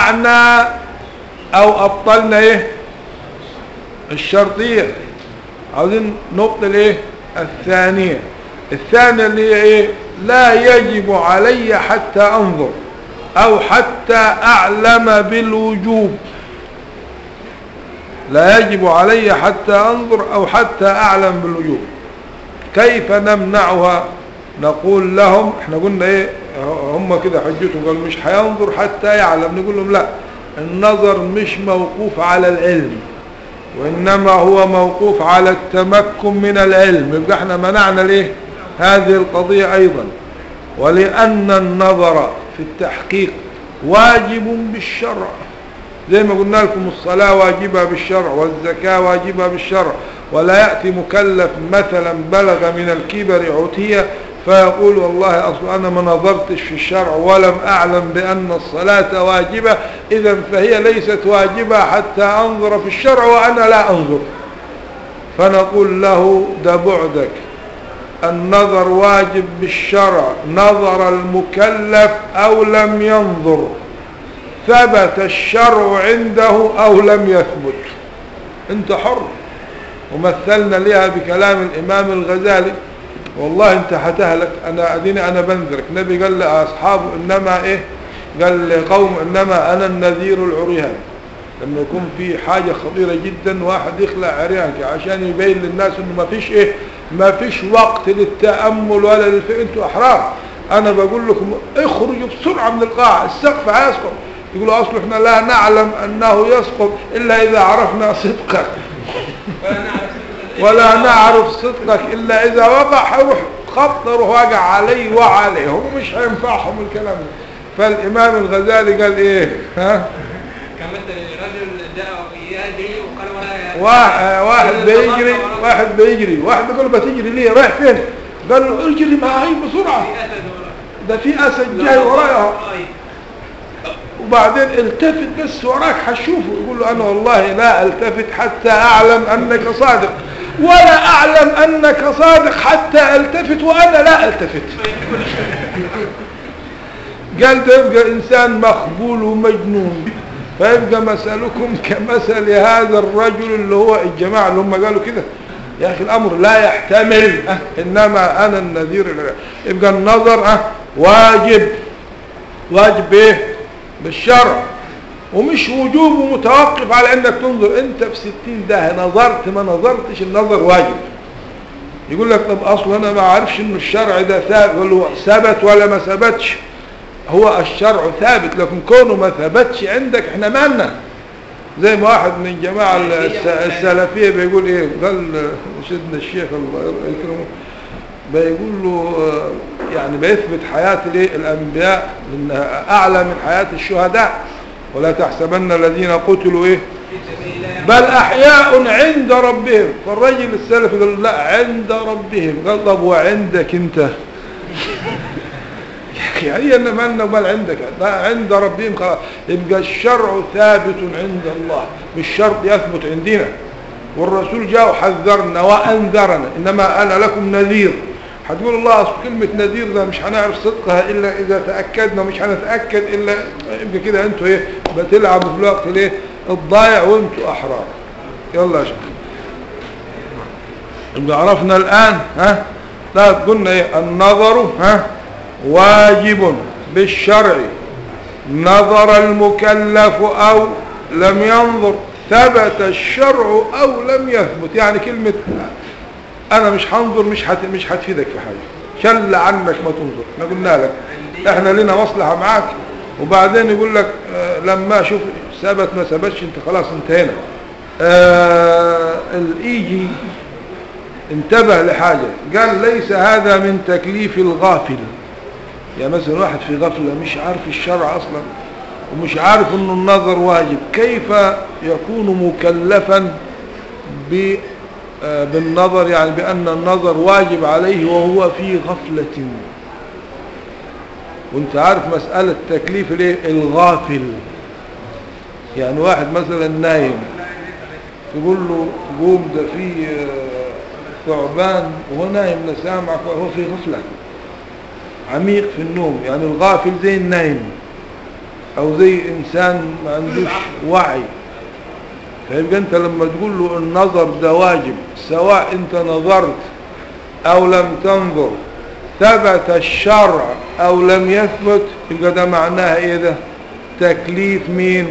منعنا او ابطلنا ايه الشرطية عاوزين نقطة الايه الثانية الثانية اللي هي ايه لا يجب علي حتى انظر او حتى اعلم بالوجوب لا يجب علي حتى انظر او حتى اعلم بالوجوب كيف نمنعها نقول لهم احنا قلنا ايه هم كده حجتهم قالوا مش هينظر حتى يعلم نقول لهم لا النظر مش موقوف على العلم وإنما هو موقوف على التمكن من العلم يبقى احنا منعنا ليه هذه القضية أيضا ولأن النظر في التحقيق واجب بالشرع زي ما قلنا لكم الصلاة واجبة بالشرع والزكاة واجبة بالشرع ولا يأتي مكلف مثلا بلغ من الكبر عتية فيقول والله أصل أنا ما نظرتش في الشرع ولم أعلم بأن الصلاة واجبة إذا فهي ليست واجبة حتى أنظر في الشرع وأنا لا أنظر فنقول له ده بعدك النظر واجب بالشرع نظر المكلف أو لم ينظر ثبت الشرع عنده أو لم يثبت انت حر ومثلنا لها بكلام الإمام الغزالي والله انت هتهلك انا اديني انا بنذرك النبي قال لاصحابه انما ايه قال لقوم انما انا النذير العريان لما يكون في حاجة خطيرة جدا واحد يخلع عريانك عشان يبين للناس انه ما فيش ايه ما فيش وقت للتأمل ولا للفئة انتوا احرار انا بقول لكم اخرجوا بسرعة من القاعة السقف هيسقط يقولوا اصل احنا لا نعلم انه يسقط الا اذا عرفنا صدقك ولا نعرف صدقك إلا إذا وقع هيروح خط يروح واقع علي وعليه هم مش هينفعهم الكلام ده فالإمام الغزالي قال إيه ها كمثل رجل جاء يجري وقال ولا واحد, واحد بيجري واحد بيجري واحد بيقول له بتجري ليه رايح فين قال له اجري معي بسرعة في أسد ولا ده في أسد جاي ورايا وبعدين التفت بس وراك هتشوفه يقول له أنا والله لا التفت حتى أعلم أنك صادق ولا أعلم أنك صادق حتى التفت وأنا لا التفت قال ده يبقى إنسان مخبول ومجنون فيبقى مثلكم كمثل هذا الرجل اللي هو الجماعة اللي هم قالوا كده يا أخي الأمر لا يحتمل أه إنما أنا النذير العليم. يبقى النظر أه واجب واجب إيه بالشرع ومش وجوب ومتوقف على انك تنظر انت في ستين ده نظرت ما نظرتش النظر واجب يقول لك طب اصلا انا ما عارفش ان الشرع ده ثابت ولا هو ثبت ولا ما ثبتش هو الشرع ثابت لكن كونه ما ثبتش عندك احنا مالنا زي ما واحد من الجماعة الس- السلفية بيقول ايه قال سيدنا الشيخ الله يكرمه بيقول له آه، يعني بيثبت حياة الايه الانبياء انها اعلى من حياة الشهداء ولا تحسبن الذين قتلوا ايه في سبيل الله بل احياء عند ربهم فالرجل السلفي قال لا عند ربهم قال طب وعندك انت يا اخي هي ان مالنا ومال عندك لا عند ربهم خلاص يبقى الشرع ثابت عند الله مش شرط يثبت عندنا والرسول جاء وحذرنا وانذرنا انما انا لكم نذير هتقول الله اصل كلمة نذير ده مش هنعرف صدقها الا اذا تأكدنا مش هنتأكد الا يبقى كده انتوا ايه بتلعبوا في الوقت الايه الضايع وانتوا احرار يلا يا شيخ يبقى عرفنا الان ها لا قلنا ايه النظر ها واجب بالشرع نظر المكلف او لم ينظر ثبت الشرع او لم يثبت يعني كلمة انا مش هنظر مش هت... مش هتفيدك في حاجة شل عنك ما تنظر احنا قلنا لك احنا لنا مصلحة معاك وبعدين يقول لك آه لما اشوف ثبت ما ثبتش انت خلاص انتهينا آه الايجي انتبه لحاجة قال ليس هذا من تكليف الغافل يعني مثلا واحد في غفلة مش عارف الشرع اصلا ومش عارف انه النظر واجب كيف يكون مكلفا ب آه، بالنظر يعني بأن النظر واجب عليه وهو في غفلة وانت عارف مسألة تكليف الايه الغافل يعني واحد مثلا نايم تقول له قوم ده في آه، ثعبان وهو نايم لا سامعك وهو في غفلة عميق في النوم يعني الغافل زي النايم او زي انسان ما عندوش وعي فيبقى انت لما تقول له النظر ده واجب سواء انت نظرت او لم تنظر ثبت الشرع او لم يثبت يبقى ده معناها ايه ده تكليف مين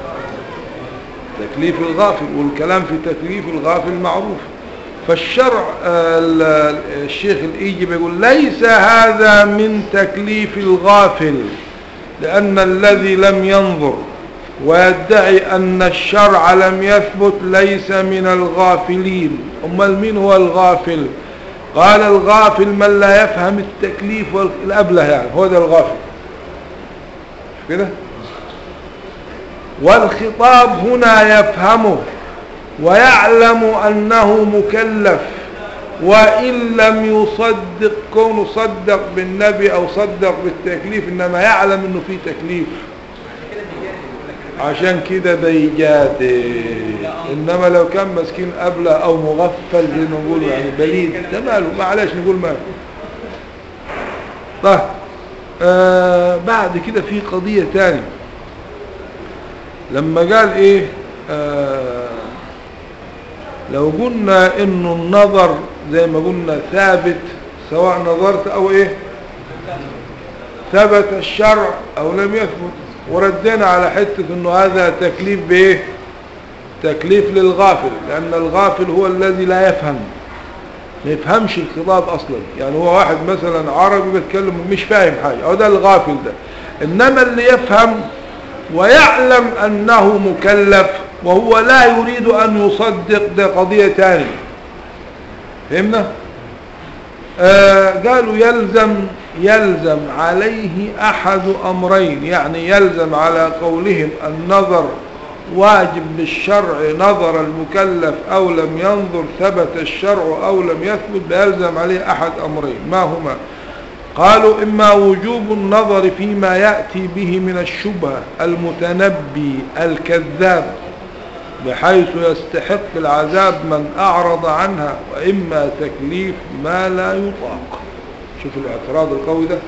تكليف الغافل والكلام في تكليف الغافل معروف فالشرع آه، ال- ال- الشيخ الإيجي بيقول ليس هذا من تكليف الغافل لأن الذي لم ينظر ويدعي أن الشرع لم يثبت ليس من الغافلين أمال مين هو الغافل قال الغافل من لا يفهم التكليف والأبله يعني هو ده الغافل مش كده والخطاب هنا يفهمه ويعلم أنه مكلف وإن لم يصدق كونه صدق بالنبي أو صدق بالتكليف إنما يعلم أنه في تكليف عشان كده بيجادل إنما لو كان مسكين أبلة أو مغفل زي ما نقول يعني بليد ده ماله معلش نقول ماله طيب آه بعد كده في قضية تانية لما قال ايه آه لو قلنا انه النظر زي ما قلنا ثابت سواء نظرت او ايه ثبت الشرع او لم يثبت وردينا على حتة انه هذا تكليف بايه تكليف للغافل لان الغافل هو الذي لا يفهم ما يفهمش الخطاب اصلا يعني هو واحد مثلا عربي بيتكلم مش فاهم حاجة او ده الغافل ده انما اللي يفهم ويعلم انه مكلف وهو لا يريد ان يصدق ده قضية تانية فهمنا آه قالوا يلزم يلزم عليه احد امرين يعني يلزم على قولهم النظر واجب بالشرع نظر المكلف او لم ينظر ثبت الشرع او لم يثبت بيلزم عليه احد امرين ما هما قالوا إما وجوب النظر فيما يأتي به من الشبهة المتنبي الكذاب بحيث يستحق العذاب من أعرض عنها وإما تكليف ما لا يطاق شوف الاعتراض القوي ده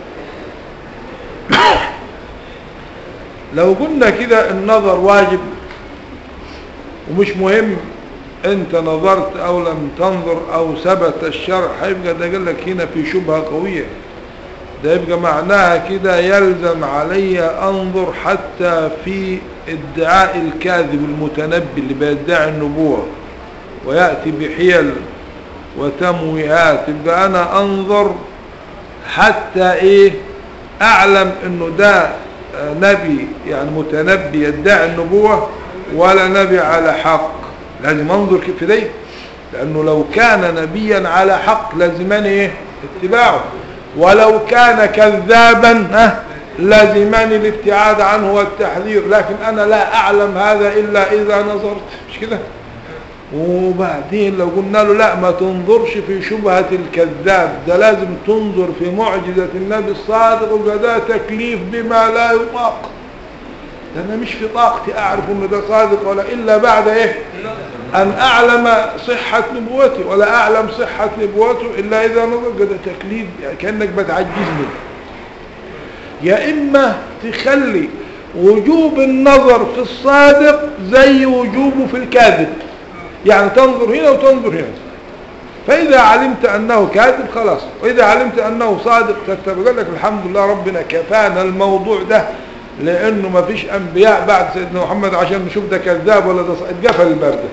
لو قلنا كده النظر واجب ومش مهم انت نظرت او لم تنظر او ثبت الشرع هيبقى ده قال لك هنا في شبهة قوية ده يبقى معناها كده يلزم علي انظر حتى في ادعاء الكاذب المتنبي اللي بيدعي النبوة ويأتي بحيل وتمويهات يبقى انا انظر حتى ايه اعلم انه ده نبي يعني متنبي يدعي النبوة ولا نبي على حق لازم انظر كيف ده لانه لو كان نبيا على حق لازمني ايه اتباعه ولو كان كذابا ها لازمني الابتعاد عنه والتحذير لكن انا لا اعلم هذا الا اذا نظرت مش كده وبعدين لو قلنا له لا ما تنظرش في شبهة الكذاب ده لازم تنظر في معجزة النبي الصادق وده تكليف بما لا يطاق ده انا مش في طاقتي اعرف ان ده صادق ولا الا بعد ايه ان اعلم صحة نبوته ولا اعلم صحة نبوته الا اذا نظر ده تكليف يعني كأنك بتعجزني يا اما تخلي وجوب النظر في الصادق زي وجوبه في الكاذب يعني تنظر هنا وتنظر هنا فإذا علمت أنه كاذب خلاص وإذا علمت أنه صادق تتبقى لك الحمد لله ربنا كفانا الموضوع ده لأنه ما فيش أنبياء بعد سيدنا محمد عشان نشوف ده كذاب ولا ده اتقفل الباب ده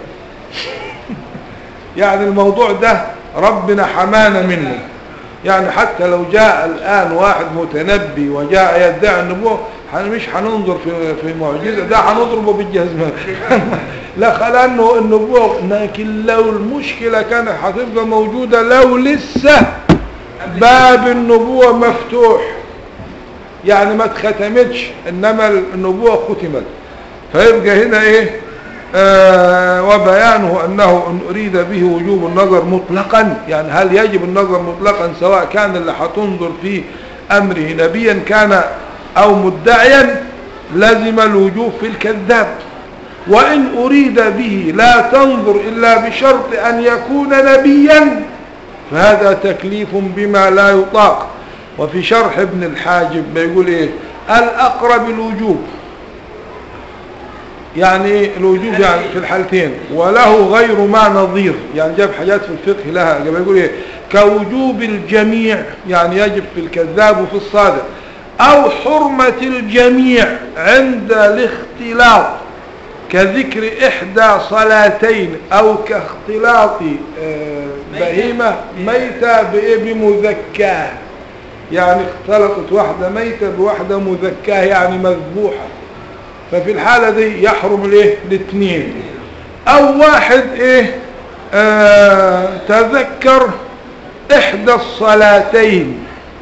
يعني الموضوع ده ربنا حمانا منه يعني حتى لو جاء الآن واحد متنبي وجاء يدعي النبوة مش هننظر في في معجزة ده هنضربه بالجزمة لا خلانه النبوة لكن لو المشكلة كانت هتبقى موجودة لو لسه باب النبوة مفتوح يعني ما اتختمتش انما النبوة ختمت فيبقى هنا ايه آه وبيانه انه ان اريد به وجوب النظر مطلقا يعني هل يجب النظر مطلقا سواء كان اللي هتنظر في امره نبيا كان او مدعيا لزم الوجوب في الكذاب وان اريد به لا تنظر الا بشرط ان يكون نبيا فهذا تكليف بما لا يطاق وفي شرح ابن الحاجب بيقول ايه الاقرب الوجوب يعني إيه الوجوب يعني في الحالتين وله غير ما نظير يعني جاب حاجات في الفقه لها قبل يقول ايه كوجوب الجميع يعني يجب في الكذاب وفي الصادق او حرمة الجميع عند الاختلاط كذكر احدى صلاتين او كاختلاط آه، بهيمة ميتة بإيه؟ بمذكاه يعني اختلطت واحدة ميتة بواحدة مذكاه يعني مذبوحة ففي الحالة دي يحرم الايه الاثنين او واحد ايه آه تذكر احدى الصلاتين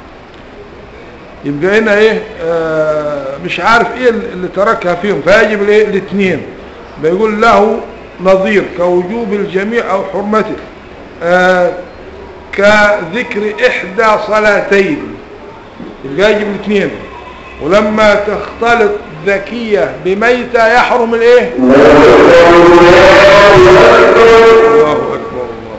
يبقى هنا ايه آه مش عارف ايه اللي تركها فيهم فيجب الايه الاثنين بيقول له نظير كوجوب الجميع او حرمته آه كذكر احدى صلاتين يبقى يجب الاثنين ولما تختلط ذكية بميتة يحرم الايه الله اكبر الله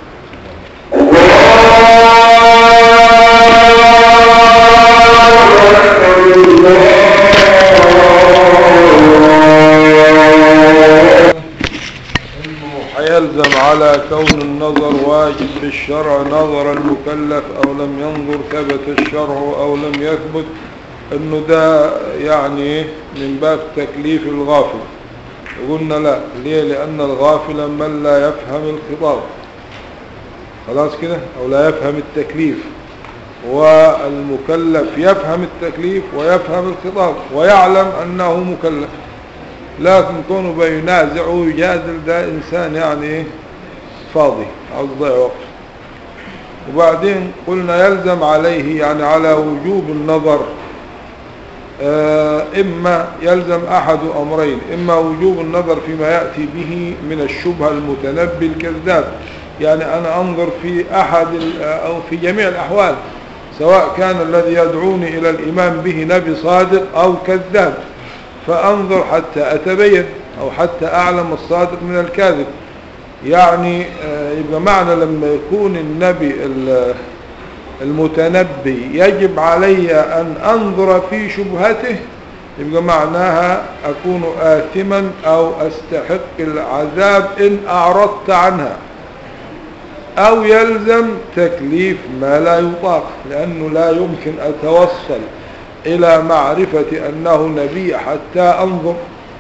هيلزم على كون النظر واجب بالشرع نظر المكلف او لم ينظر ثبت الشرع او لم يثبت انه ده يعني من باب تكليف الغافل قلنا لا ليه لان الغافل من لا يفهم الخطاب خلاص كده او لا يفهم التكليف والمكلف يفهم التكليف ويفهم الخطاب ويعلم انه مكلف لكن كونه بينازع ويجادل ده انسان يعني إيه؟ فاضي عاوز يضيع وقت وبعدين قلنا يلزم عليه يعني على وجوب النظر آه، إما يلزم أحد أمرين إما وجوب النظر فيما يأتي به من الشبهة المتنبي الكذاب يعني أنا أنظر في أحد ال- أو في جميع الأحوال سواء كان الذي يدعوني إلى الإيمان به نبي صادق أو كذاب فأنظر حتى أتبين أو حتى أعلم الصادق من الكاذب يعني آه، يبقى معنى لما يكون النبي ال- المتنبي يجب علي أن أنظر في شبهته يبقى معناها أكون آثما أو أستحق العذاب إن أعرضت عنها أو يلزم تكليف ما لا يطاق لأنه لا يمكن أتوصل إلى معرفة أنه نبي حتى أنظر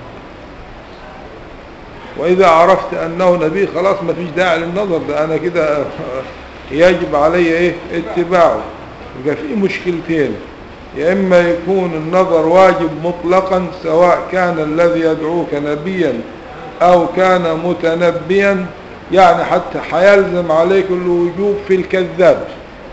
وإذا عرفت أنه نبي خلاص ما فيش داعي للنظر ده أنا كده يجب علي إيه اتباعه يبقى في مشكلتين يا إما يكون النظر واجب مطلقا سواء كان الذي يدعوك نبيا أو كان متنبيا يعني حتى حيلزم عليك الوجوب في الكذاب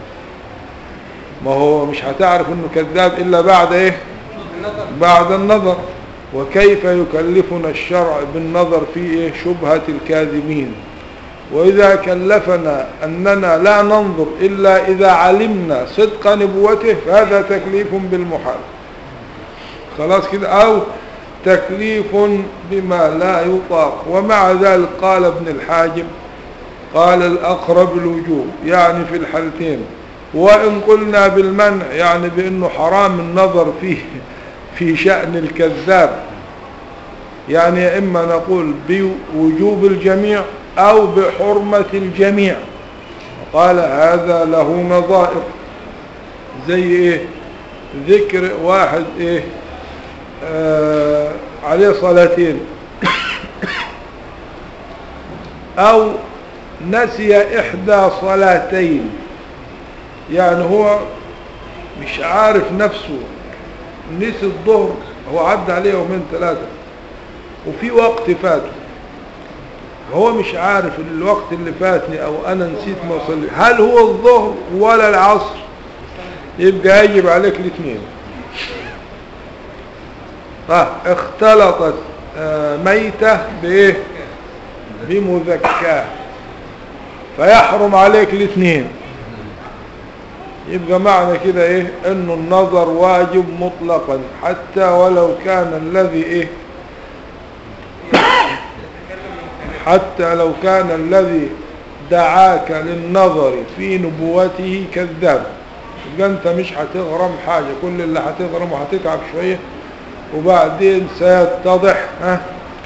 ما هو مش هتعرف انه كذاب الا بعد ايه بعد النظر وكيف يكلفنا الشرع بالنظر في إيه؟ شبهة الكاذبين وإذا كلفنا أننا لا ننظر إلا إذا علمنا صدق نبوته فهذا تكليف بالمحال خلاص كده أو تكليف بما لا يطاق ومع ذلك قال ابن الحاجب قال الأقرب الوجوب يعني في الحالتين وإن قلنا بالمنع يعني بأنه حرام النظر فيه في شأن الكذاب يعني يا إما نقول بوجوب الجميع أو بحرمة الجميع قال هذا له نظائر زي إيه ذكر واحد إيه آه عليه صلاتين أو نسي إحدى صلاتين يعني هو مش عارف نفسه نسي الظهر هو عدى عليه يومين ثلاثة وفي وقت فاته هو مش عارف الوقت اللي فاتني او انا نسيت ما وصل هل هو الظهر ولا العصر يبقى يجب عليك الاثنين اه اختلطت آه ميتة بايه بمذكاه فيحرم عليك الاثنين يبقى معنى كده ايه انه النظر واجب مطلقا حتى ولو كان الذي ايه حتى لو كان الذي دعاك للنظر في نبوته كذاب يبقى انت مش هتغرم حاجة كل اللي هتغرم وهتتعب شوية وبعدين سيتضح ها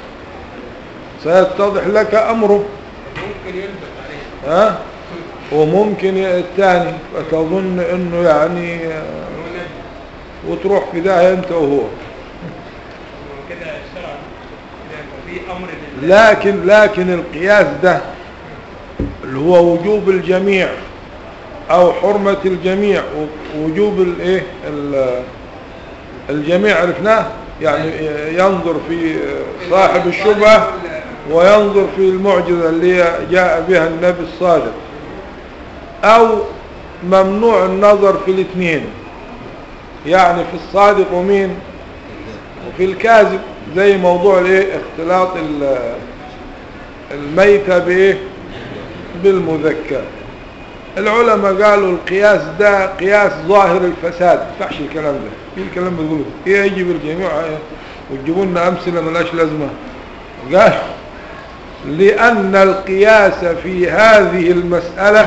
سيتضح لك أمره ممكن يلبس عليه ها وممكن الثاني فتظن انه يعني آه، هو نبي وتروح في داهية انت وهو هو كده الشرع كده يبقى في امر لله لكن لكن القياس ده اللي هو وجوب الجميع او حرمة الجميع ووجوب الايه ال- الجميع عرفناه يعني ينظر في صاحب الشبهة وينظر في المعجزة اللي جاء بها النبي الصادق او ممنوع النظر في الاثنين يعني في الصادق ومين وفي الكاذب زي موضوع الايه اختلاط ال- الميتة بايه بالمذكر العلماء قالوا القياس ده قياس ظاهر الفساد ما ينفعش الكلام ده ايه الكلام بتقوله ايه يجيب الجميع وتجيبوا لنا امثله ملهاش لازمه قال لان القياس في هذه المساله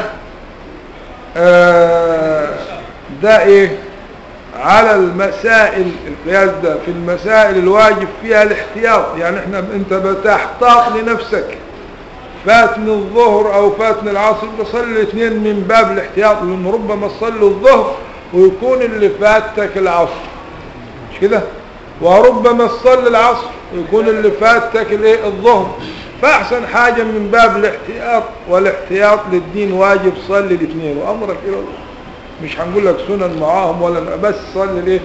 آه، ده ايه على المسائل القياس ده في المسائل الواجب فيها الاحتياط يعني احنا انت بتحتاط لنفسك فاتني الظهر او فاتني العصر بصلي الاثنين من باب الاحتياط لان ربما تصلي الظهر ويكون اللي فاتك العصر مش كده وربما تصلي العصر ويكون اللي فاتك الايه الظهر فاحسن حاجة من باب الاحتياط والاحتياط للدين واجب صلي الاثنين وامرك الى الله مش هنقول لك سنن معاهم ولا بس صلي ليه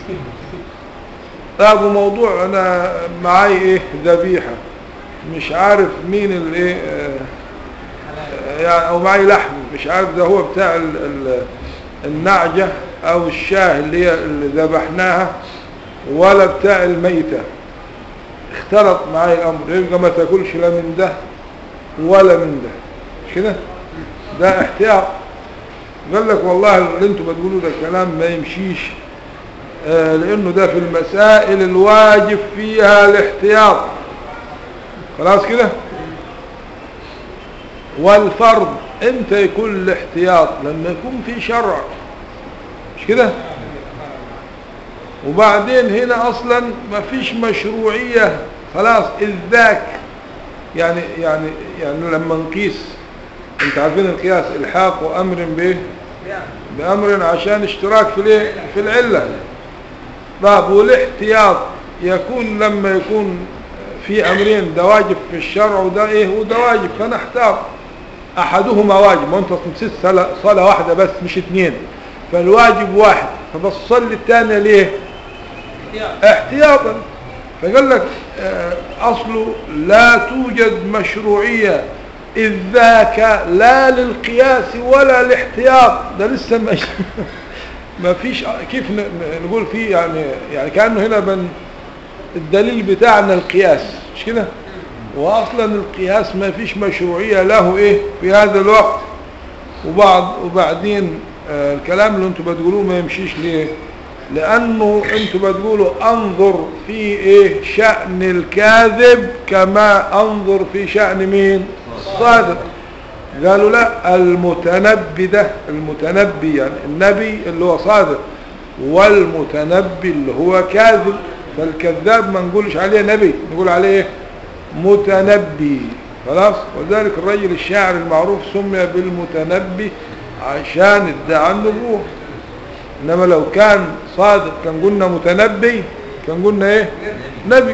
طيب وموضوع انا معاي ايه ذبيحه مش عارف مين الايه يعني او معي لحم مش عارف ده هو بتاع ال ال النعجة او الشاه اللي هي اللي ذبحناها ولا بتاع الميتة اختلط معي الامر يبقى ما تاكلش لا من ده ولا من ده مش كده ده احتياط قال لك والله اللي انتوا بتقولوا ده كلام ما يمشيش آه لانه ده في المسائل الواجب فيها الاحتياط خلاص كده والفرض امتى يكون الاحتياط لما يكون في شرع مش كده وبعدين هنا اصلا ما فيش مشروعية خلاص اذ ذاك يعني يعني يعني لما نقيس انت عارفين القياس الحاق وامر به بامر عشان اشتراك في الايه في العله طب والاحتياط يكون لما يكون في امرين ده واجب في الشرع وده ايه وده واجب فنحتاط احدهما واجب ما انت نسيت صلاه صلاه واحده بس مش اثنين فالواجب واحد فبصلي الثانيه ليه احتياطا فقال لك آه، اصله لا توجد مشروعيه اذ ذاك لا للقياس ولا الاحتياط ده لسه مش ما فيش كيف ن- ن- نقول فيه يعني يعني كانه هنا بن الدليل بتاعنا القياس مش كده واصلا القياس ما فيش مشروعيه له ايه في هذا الوقت وبعد وبعدين آه الكلام اللي انتوا بتقولوه ما يمشيش ليه لانه انتوا بتقولوا انظر في ايه شأن الكاذب كما انظر في شأن مين الصادق قالوا لا المتنبي ده المتنبي يعني النبي اللي هو صادق والمتنبي اللي هو كاذب فالكذاب ما نقولش عليه نبي نقول عليه إيه؟ متنبي خلاص وذلك الرجل الشاعر المعروف سمي بالمتنبي عشان ادعى النبوة انما لو كان صادق كان قلنا متنبي كان قلنا ايه نبي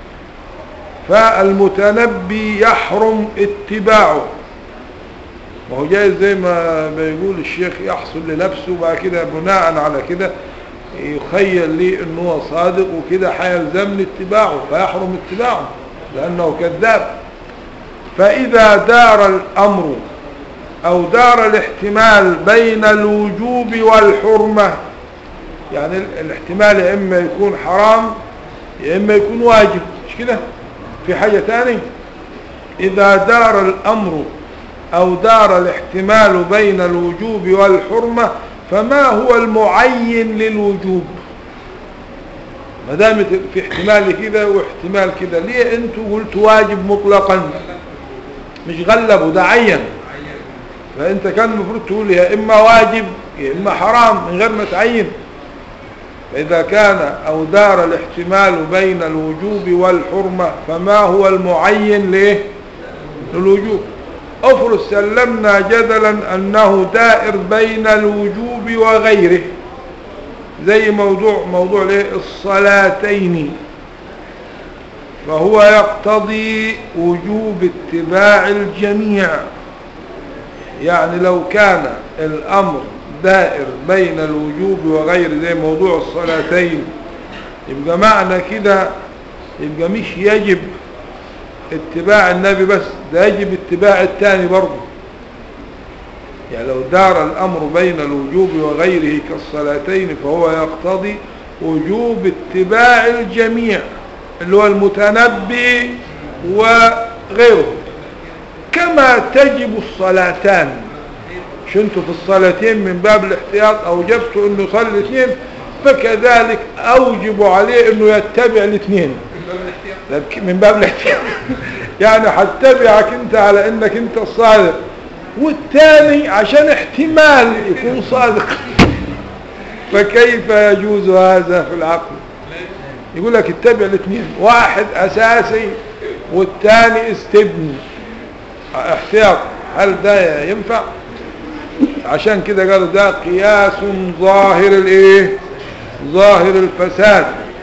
فالمتنبي يحرم اتباعه وهو جاي زي ما بيقول الشيخ يحصل لنفسه بعد كده بناء على كده يخيل لي انه هو صادق وكده حيلزمني اتباعه فيحرم اتباعه لانه كذاب فاذا دار الامر او دار الاحتمال بين الوجوب والحرمة يعني ال- الاحتمال يا اما يكون حرام يا اما يكون واجب مش كده في حاجة تاني اذا دار الامر او دار الاحتمال بين الوجوب والحرمة فما هو المعين للوجوب ما دامت في احتمال كده واحتمال كده ليه انتوا قلتوا واجب مطلقا مش غلبوا ده عين فانت كان المفروض تقول يا اما واجب يا اما حرام من غير ما تعين فإذا كان أو دار الاحتمال بين الوجوب والحرمة فما هو المعين ليه للوجوب افرض سلمنا جدلا أنه دائر بين الوجوب وغيره زي موضوع موضوع ليه الصلاتين فهو يقتضي وجوب اتباع الجميع يعني لو كان الأمر دائر بين الوجوب وغير زي موضوع الصلاتين يبقى معنى كده يبقى مش يجب اتباع النبي بس ده يجب اتباع التاني برضه يعني لو دار الأمر بين الوجوب وغيره كالصلاتين فهو يقتضي وجوب اتباع الجميع اللي هو المتنبي وغيره كما تجب الصلاتان شو انتوا في الصلاتين من باب الاحتياط اوجبتوا انه يصلي الاثنين فكذلك اوجب عليه انه يتبع الاثنين من باب الاحتياط يعني هتبعك انت على انك انت الصادق والثاني عشان احتمال يكون صادق فكيف يجوز هذا في العقل يقول لك اتبع الاثنين واحد اساسي والثاني استبني احتياط هل ده ينفع عشان كده قالوا ده قياس ظاهر الايه ظاهر الفساد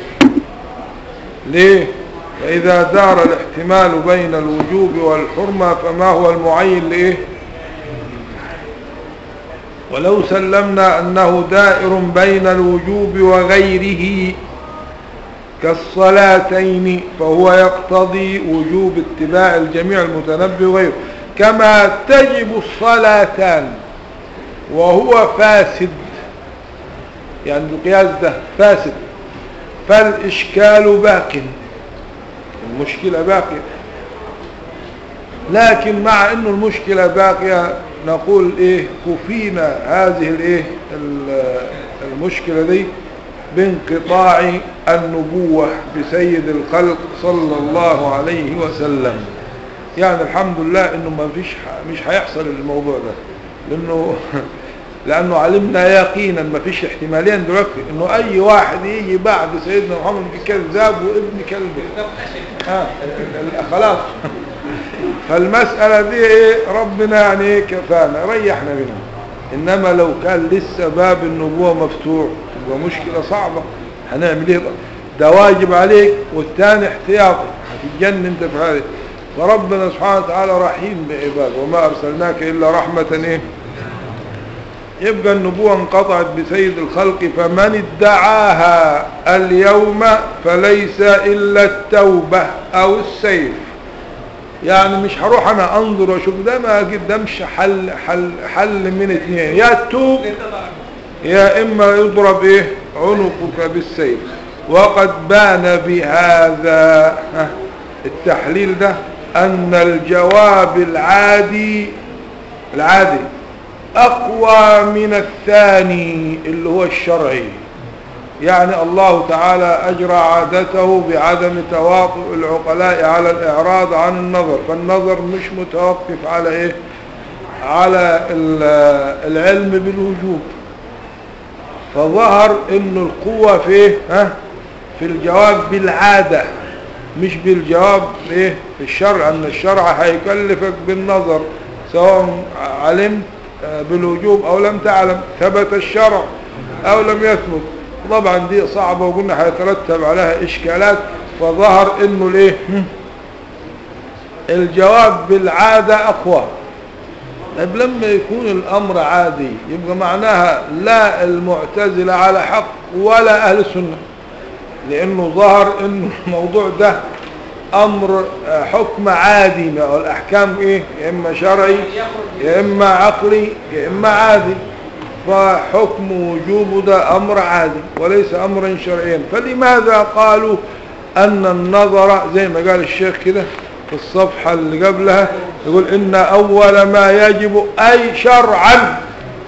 ليه فاذا دار الاحتمال بين الوجوب والحرمة فما هو المعين لايه ولو سلمنا انه دائر بين الوجوب وغيره كالصلاتين فهو يقتضي وجوب اتباع الجميع المتنبي وغيره كما تجب الصلاتان وهو فاسد يعني القياس ده فاسد فالإشكال باق المشكلة باقية لكن مع انه المشكلة باقية نقول ايه كفينا هذه الايه المشكلة دي بانقطاع النبوة بسيد الخلق صلى الله عليه وسلم يعني الحمد لله انه ما فيش مش هيحصل الموضوع ده لانه لانه علمنا يقينا ما فيش احتمالين دلوقتي انه اي واحد يجي بعد سيدنا محمد كذاب وابن كلب آه خلاص فالمسألة دي ايه ربنا يعني كفانا ريحنا منها انما لو كان لسه باب النبوة مفتوح تبقى مشكلة صعبة هنعمل ايه ده واجب عليك والثاني احتياطي هتتجنن انت في هذه فربنا سبحانه وتعالى رحيم بعباده وما ارسلناك الا رحمة ايه يبقى النبوة انقطعت بسيد الخلق فمن ادعاها اليوم فليس الا التوبة او السيف يعني مش هروح انا انظر واشوف ده ما قدامش حل حل حل من اثنين يا تتوب يا اما يضرب ايه عنقك بالسيف وقد بان بهذا التحليل ده ان الجواب العادي العادي اقوى من الثاني اللي هو الشرعي يعني الله تعالى أجرى عادته بعدم تواطؤ العقلاء على الإعراض عن النظر فالنظر مش متوقف على إيه على العلم بالوجوب فظهر انه القوة في إيه؟ ها في الجواب بالعادة مش بالجواب ايه في الشرع ان الشرع هيكلفك بالنظر سواء علمت بالوجوب او لم تعلم ثبت الشرع او لم يثبت طبعا دي صعبة وقلنا هيترتب عليها اشكالات فظهر انه الايه الجواب بالعادة اقوى طيب لما يكون الامر عادي يبقى معناها لا المعتزلة على حق ولا اهل السنة لانه ظهر انه الموضوع ده امر حكم عادي الاحكام ايه يا اما شرعي يا اما عقلي يا اما عادي فحكم وجوب ده امر عادي وليس امرا شرعيا فلماذا قالوا ان النظر زي ما قال الشيخ كده في الصفحة اللي قبلها يقول ان اول ما يجب اي شرعا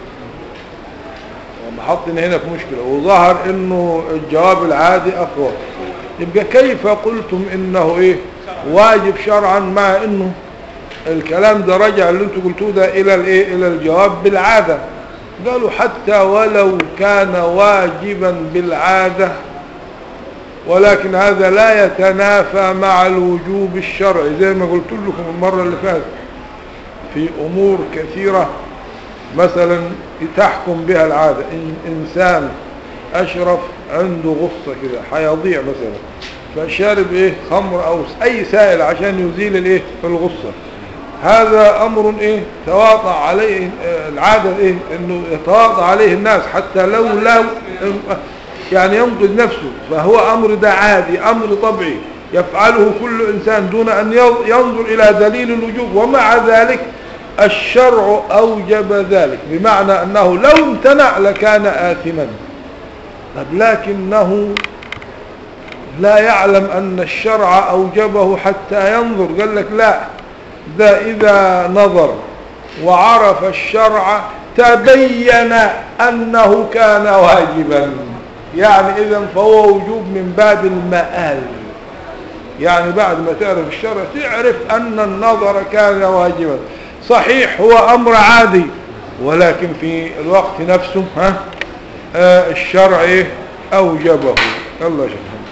محطنا هنا في مشكلة وظهر انه الجواب العادي اقوى يبقى كيف قلتم انه ايه واجب شرعا مع انه الكلام ده رجع اللي انتوا قلتوه ده الى الايه الى الجواب بالعادة قالوا حتى ولو كان واجبا بالعادة ولكن هذا لا يتنافى مع الوجوب الشرعي زي ما قلت لكم المرة اللي فاتت في أمور كثيرة مثلا تحكم بها العادة إن إنسان أشرف عنده غصة كده حيضيع مثلا فشارب إيه خمر أو أي سائل عشان يزيل الإيه الغصة هذا أمر إيه تواطع عليه آه، العادة إيه إنه يتواطع عليه الناس حتى لو لو يعني ينقذ نفسه فهو أمر ده عادي أمر طبيعي يفعله كل إنسان دون أن يض- ينظر إلى دليل الوجوب ومع ذلك الشرع أوجب ذلك بمعنى أنه لو امتنع لكان آثما طب لكنه لا يعلم أن الشرع أوجبه حتى ينظر قال لك لا ده إذا نظر وعرف الشرع تبين أنه كان واجبا يعني إذا فهو وجوب من باب المآل يعني بعد ما تعرف الشرع تعرف أن النظر كان واجبا صحيح هو أمر عادي ولكن في الوقت نفسه ها آه الشرع إيه؟ أوجبه الله يا شيخ محمد.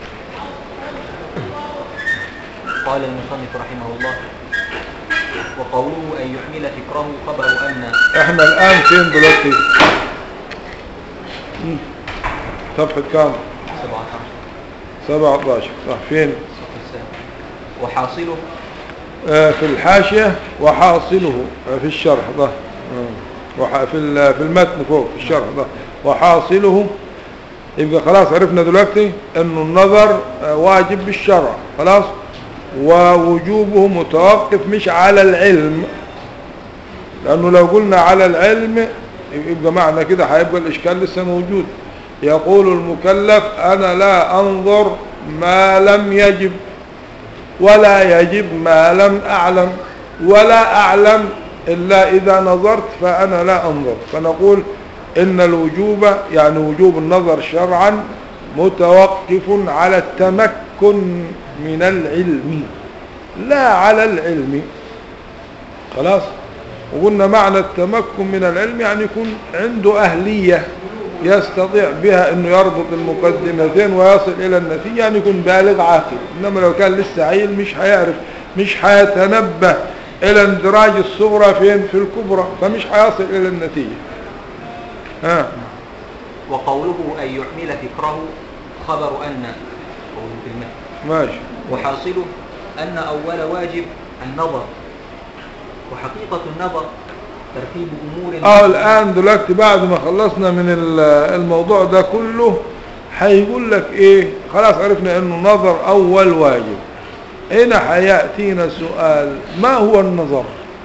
قال المصنف رحمه الله وقوله أن يحمل فكره خبر أن احنا الآن فين دلوقتي مم. صفحة كام 17 17 صح فين الصف السابع وحاصله آه في الحاشية وحاصله آه في الشرح ده آه. وح- في ال- في المتن فوق في الشرح ده وحاصله يبقى خلاص عرفنا دلوقتي انه النظر آه واجب بالشرع خلاص ووجوبه متوقف مش على العلم لانه لو قلنا على العلم يبقى معنى كده هيبقى الاشكال لسه موجود يقول المكلف انا لا انظر ما لم يجب ولا يجب ما لم أعلم ولا أعلم إلا إذا نظرت فأنا لا أنظر فنقول إن الوجوب يعني وجوب النظر شرعا متوقف على التمكن من العلم لا على العلم خلاص وقلنا معنى التمكن من العلم يعني يكون عنده أهلية يستطيع بها انه يربط المقدمتين ويصل الى النتيجة يعني يكون بالغ عاقل انما لو كان لسه عيل مش هيعرف مش هيتنبه الى اندراج الصغرى فين في الكبرى فمش هيصل الى النتيجة ها وقوله أن يحمل فكره خبر أن قوله في المتن ماشي وحاصله أن أول واجب النظر وحقيقة النظر ترتيب أمور اه الان دلوقتي بعد ما خلصنا من ال- الموضوع ده كله هيقول لك ايه خلاص عرفنا انه نظر اول واجب هنا هياتينا سؤال ما هو النظر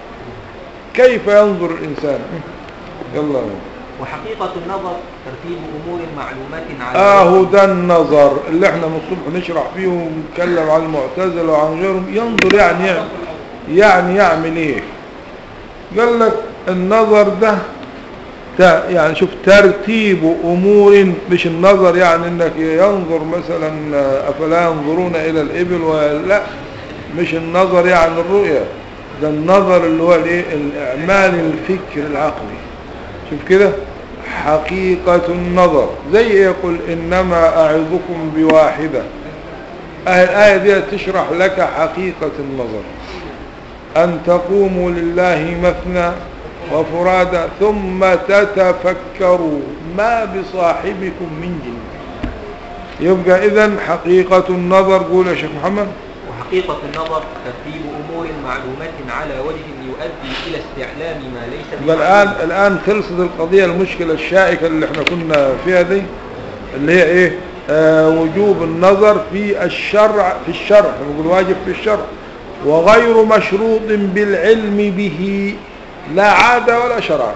كيف ينظر الانسان يلا وحقيقة النظر ترتيب أمور معلومات على اهو ده النظر اللي احنا من الصبح نشرح فيه ونتكلم عن المعتزله وعن غيرهم ينظر يعني يعمل يعني يعمل ايه قال لك النظر ده تا- يعني شوف ترتيب امور مش النظر يعني انك ينظر مثلا افلا ينظرون الى الابل ولا مش النظر يعني الرؤية ده النظر اللي هو الايه الاعمال الفكر العقلي شوف كده حقيقة النظر زي يقول انما اعظكم بواحدة آه الآية دي تشرح لك حقيقة النظر أن تقوموا لله مثنى وفرادا ثم تتفكروا ما بصاحبكم من جن يبقى إذن حقيقة النظر قول يا شيخ محمد وحقيقة النظر ترتيب أمور معلومات على وجه يؤدي إلى استعلام ما ليس يبقى الآن بمعلوم. الآن خلصت القضية المشكلة الشائكة اللي احنا كنا فيها دي اللي هي ايه آه وجوب النظر في الشرع في الشرع نقول واجب في الشرع وغير مشروط بالعلم به لا عادة ولا شرع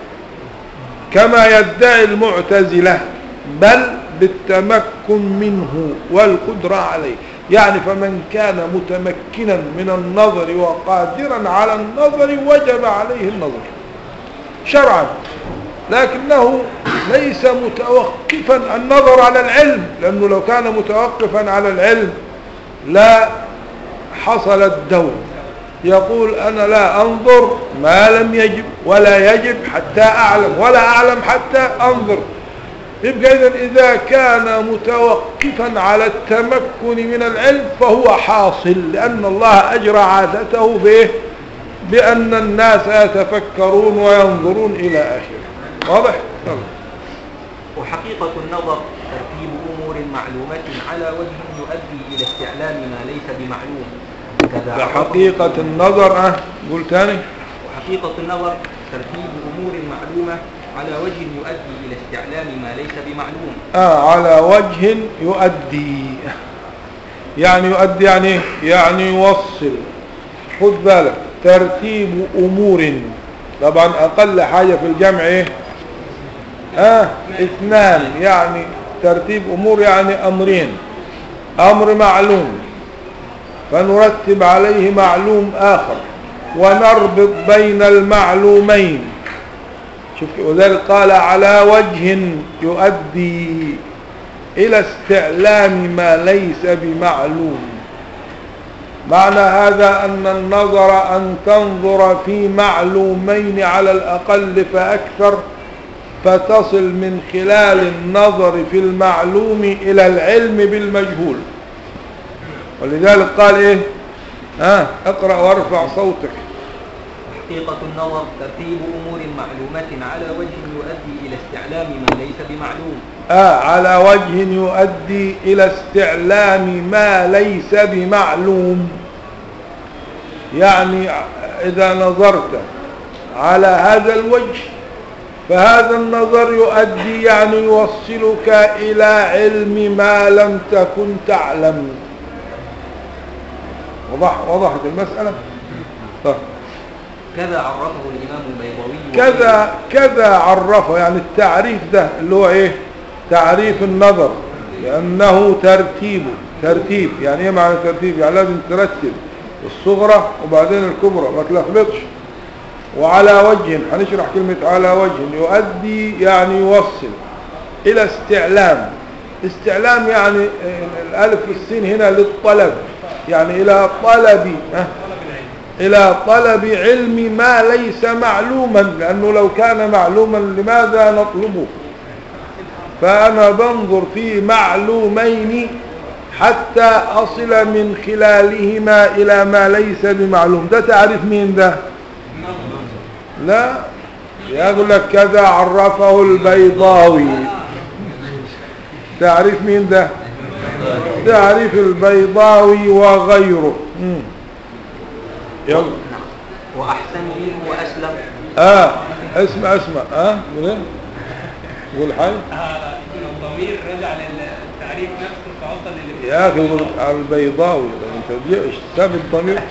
كما يدعي المعتزلة بل بالتمكن منه والقدرة عليه يعني فمن كان متمكنا من النظر وقادرا على النظر وجب عليه النظر شرعا لكنه ليس متوقفا النظر على العلم لأنه لو كان متوقفا على العلم لا حصل الدور يقول أنا لا أنظر ما لم يجب ولا يجب حتى أعلم ولا أعلم حتى أنظر يبقى إذا إذا كان متوقفا على التمكن من العلم فهو حاصل لأن الله أجرى عادته به بأن الناس يتفكرون وينظرون إلى آخره واضح؟ يلا. وحقيقة النظر ترتيب أمور معلومة على وجه يؤدي إلى استعلام ما ليس بمعلوم كذا عرفه- فحقيقة النظر أه قول تاني وحقيقة النظر ترتيب أمور معلومة على وجه يؤدي إلى استعلام ما ليس بمعلوم آه على وجه يؤدي يعني يؤدي يعني إيه؟ يعني يوصل خذ بالك ترتيب أمور طبعا أقل حاجة في الجمع إيه آه اثنان يعني ترتيب أمور يعني أمرين أمر معلوم فنرتب عليه معلوم آخر ونربط بين المعلومين شوف وذلك قال على وجه يؤدي إلى استعلام ما ليس بمعلوم معنى هذا أن النظر أن تنظر في معلومين على الأقل فأكثر فتصل من خلال النظر في المعلوم إلى العلم بالمجهول ولذلك قال إيه ها اقرأ وارفع صوتك حقيقة النظر ترتيب أمور معلومة على وجه يؤدي إلى استعلام ما ليس بمعلوم آه على وجه يؤدي إلى استعلام ما ليس بمعلوم يعني إذا نظرت على هذا الوجه فهذا النظر يؤدي يعني يوصلك إلى علم ما لم تكن تعلم وضح وضحت المسألة طيب. كذا عرفه الإمام البيضاوي كذا كذا عرفه يعني التعريف ده اللي هو ايه تعريف النظر لأنه ترتيب ترتيب يعني ايه معنى ترتيب يعني لازم ترتب الصغرى وبعدين الكبرى ما تلخبطش وعلى وجه هنشرح كلمة على وجه يؤدي يعني يوصل إلى استعلام استعلام يعني الألف والسين هنا للطلب يعني إلى طلب ها إلى طلب علم ما ليس معلوما لأنه لو كان معلوما لماذا نطلبه فأنا بنظر في معلومين حتى أصل من خلالهما إلى ما ليس بمعلوم ده تعريف مين ده لا يقول لك كذا عرفه البيضاوي تعريف مين ده تعريف البيضاوي وغيره مم. يلا وأحسن منه وأسلم اه اسمع اسمع اه قول ايه قول حاجه آه، الضمير رجع للتعريف نفسه فوصل لل يا اخي قول على البيضاوي ده انت جيش ساب الضمير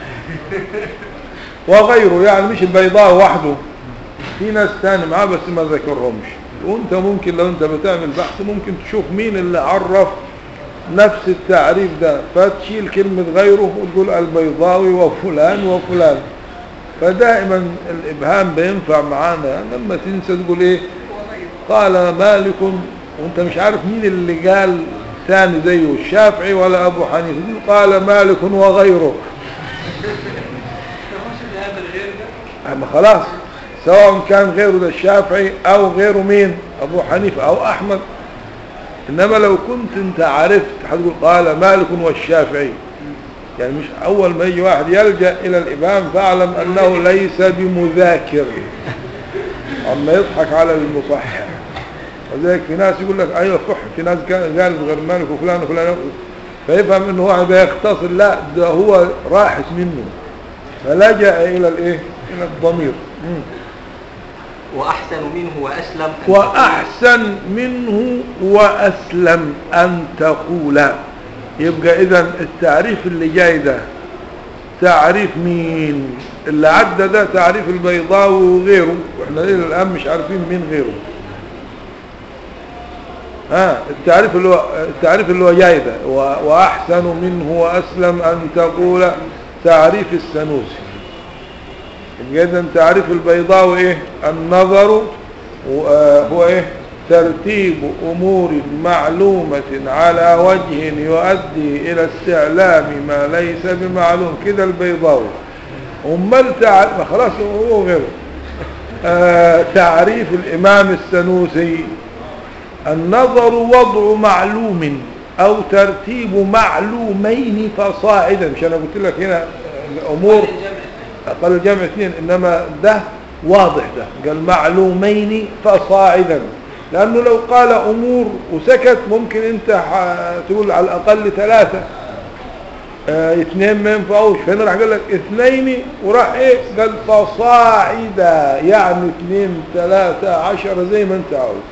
وغيره يعني مش البيضاوي وحده في ناس تاني معاه بس ما ذكرهمش وانت ممكن لو انت بتعمل بحث ممكن تشوف مين اللي عرف نفس التعريف ده فتشيل كلمة غيره وتقول البيضاوي وفلان وفلان فدائما الإبهام بينفع معانا لما تنسى تقول ايه قال مالك وانت مش عارف مين اللي قال ثاني زيه الشافعي ولا أبو حنيفة تقول قال مالك وغيره هذا الغير ده أما خلاص سواء كان غيره ده الشافعي أو غيره مين أبو حنيفة أو أحمد إنما لو كنت أنت عرفت هتقول قال مالك والشافعي يعني مش أول ما يجي واحد يلجأ إلى الإمام فاعلم أنه ليس بمذاكر أما يضحك على المصحح وذلك في ناس يقول لك أيوة صح في ناس كان قال غير مالك وفلان وفلان فيفهم أنه واحد بيختصر لا ده هو راحت منه فلجأ إلى الإيه إلى الضمير مم. وأحسن منه وأسلم أن وأحسن منه وأسلم أن تقول يبقى إذا التعريف اللي جاي ده تعريف مين اللي عدى ده تعريف البيضاوي وغيره واحنا إلى الآن مش عارفين مين غيره ها التعريف اللي هو التعريف اللي هو جاي ده و- وأحسن منه وأسلم أن تقول تعريف السنوسي يبقى إذا تعريف البيضاوي إيه النظر و- آه، هو إيه ترتيب أمور معلومة على وجه يؤدي إلى استعلام ما ليس بمعلوم كده البيضاوي امال تع... ما خلاص هو غيره آه تعريف الامام السنوسي النظر وضع معلوم او ترتيب معلومين فصاعدا مش انا قلت لك هنا الامور قال الجمع اثنين انما ده واضح ده قال معلومين فصاعدا لانه لو قال امور وسكت ممكن انت ح- تقول على الاقل ثلاثة اه اثنين ما ينفعوش فهنا راح قال لك اثنين وراح ايه قال فصاعدا يعني اثنين ثلاثة عشرة زي ما انت عاوز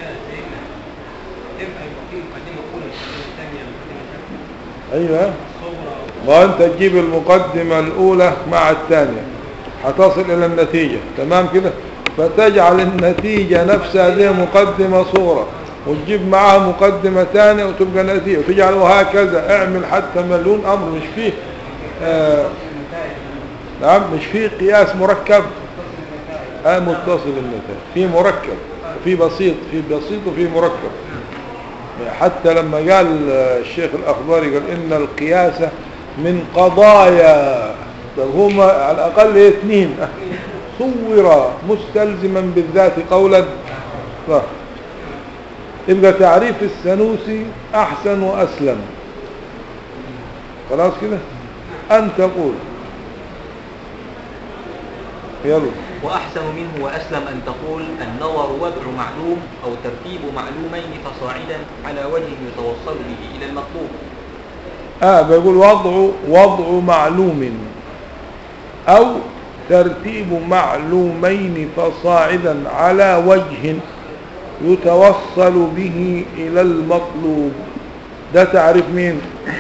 يبقى يبقى في مقدمه اولى الثانيه المقدمه الثانيه ايوه الصغرى وانت تجيب المقدمة الاولى مع الثانية هتصل الى النتيجة تمام كده فتجعل النتيجة نفسها دي مقدمة صغرى وتجيب معاها مقدمة ثانية وتبقى نتيجة وتجعل وهكذا اعمل حتى مليون امر مش فيه آه نعم مش فيه قياس مركب آه متصل النتائج في مركب في بسيط في بسيط وفي مركب حتى لما قال الشيخ الأخضري قال إن القياس من قضايا طب هما على الأقل إيه اثنين صور مستلزما بالذات قولا صح يبقى تعريف السنوسي أحسن وأسلم خلاص كده أن تقول يلا وأحسن منه وأسلم أن تقول النظر وضع معلوم أو ترتيب معلومين فصاعدا على وجه يتوصل به إلى المطلوب آه بيقول وضع وضع معلوم أو ترتيب معلومين فصاعدا على وجه يتوصل به إلى المطلوب ده تعريف مين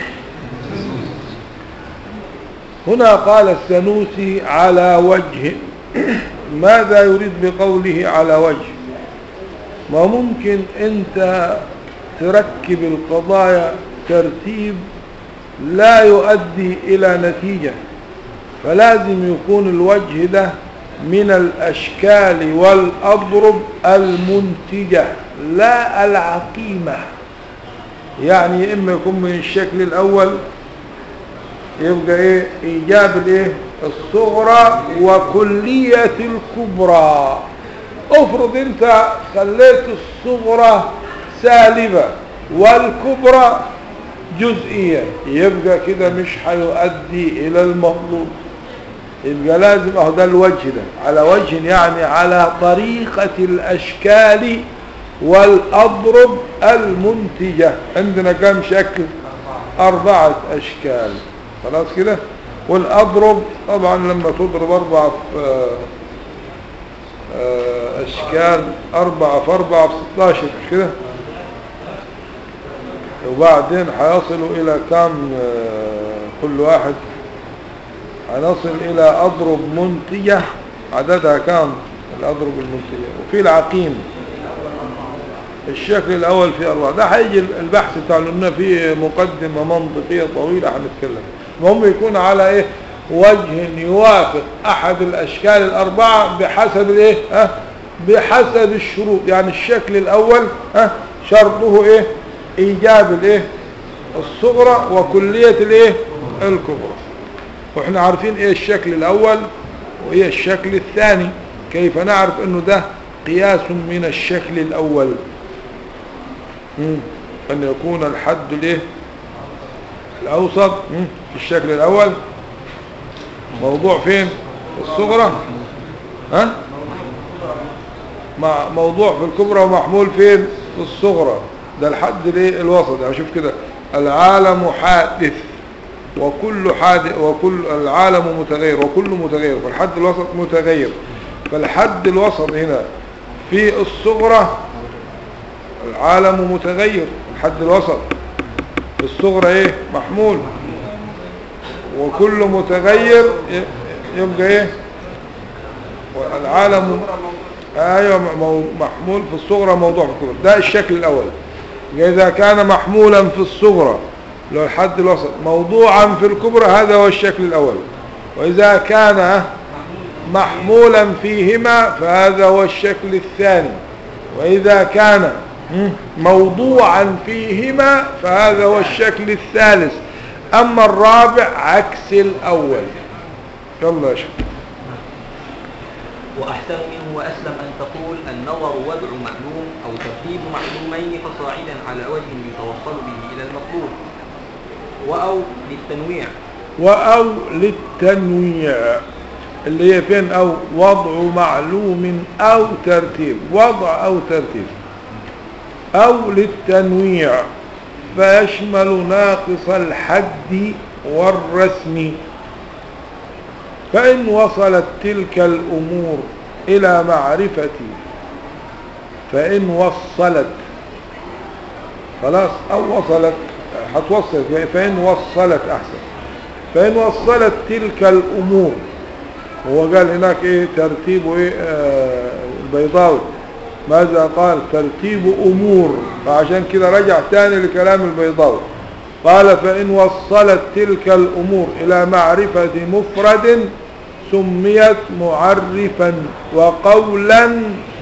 هنا قال السنوسي على وجه ماذا يريد بقوله على وجه ما ممكن انت تركب القضايا ترتيب لا يؤدي الى نتيجة فلازم يكون الوجه ده من الاشكال والاضرب المنتجة لا العقيمة يعني يا اما يكون من الشكل الاول يبقى ايه ايجاب الايه الصغرى وكلية الكبرى افرض انت خليت الصغرى سالبة والكبرى جزئية يبقى كده مش هيؤدي الى المطلوب يبقى لازم اهو ده الوجه ده على وجه يعني على طريقة الاشكال والاضرب المنتجة عندنا كم شكل اربعة اشكال خلاص كده والاضرب طبعا لما تضرب اربعة في آه، اشكال اربعة في اربعة في ستاشر مش كده وبعدين حيصلوا الى كم آه، كل واحد هنصل الى اضرب منتجة عددها كام الاضرب المنتجة وفي العقيم الشكل الاول في اربعة ده هيجي البحث بتاع لنا فيه مقدمة منطقية طويلة هنتكلم المهم يكون على ايه وجه يوافق احد الاشكال الاربعة بحسب الايه ها بحسب الشروط يعني الشكل الاول ها شرطه ايه ايجاب الايه الصغرى وكلية الايه الكبرى واحنا عارفين ايه الشكل الاول وايه الشكل الثاني كيف نعرف انه ده قياس من الشكل الاول مم. ان يكون الحد الايه الاوسط مم. في الشكل الاول موضوع فين في الصغرى ها مع موضوع في الكبرى ومحمول فين في الصغرى ده الحد الايه الوسط يعني شوف كده العالم حادث وكل حادث وكل العالم متغير وكل متغير والحد الوسط متغير فالحد الوسط هنا في الصغرى العالم متغير الحد الوسط في الصغرى ايه محمول وكل متغير ي- يبقى ايه والعالم ايوه مو- محمول في الصغرى موضوع في الكبرى ده الشكل الاول اذا كان محمولا في الصغرى لو الحد الوسط موضوعا في الكبرى هذا هو الشكل الاول واذا كان محمولا فيهما فهذا هو الشكل الثاني واذا كان م، موضوعا فيهما فهذا هو الشكل الثالث اما الرابع عكس الاول يلا يا شيخ وأحسن منه وأسلم أن تقول النظر وضع معلوم أو ترتيب معلومين فصاعدا على وجه يتوصل به إلى المطلوب وأو للتنويع وأو للتنويع اللي هي فين أو وضع معلوم أو ترتيب وضع أو ترتيب أو للتنويع فيشمل ناقص الحد والرسم فإن وصلت تلك الأمور إلى معرفة فإن وصلت خلاص أو وصلت هتوصل فإن وصلت أحسن فإن وصلت تلك الأمور هو قال هناك إيه ترتيب إيه آه البيضاوي ماذا قال ترتيب أمور فعشان كده رجع تاني لكلام البيضاوي قال فإن وصلت تلك الأمور إلى معرفة مفرد سميت معرفا وقولا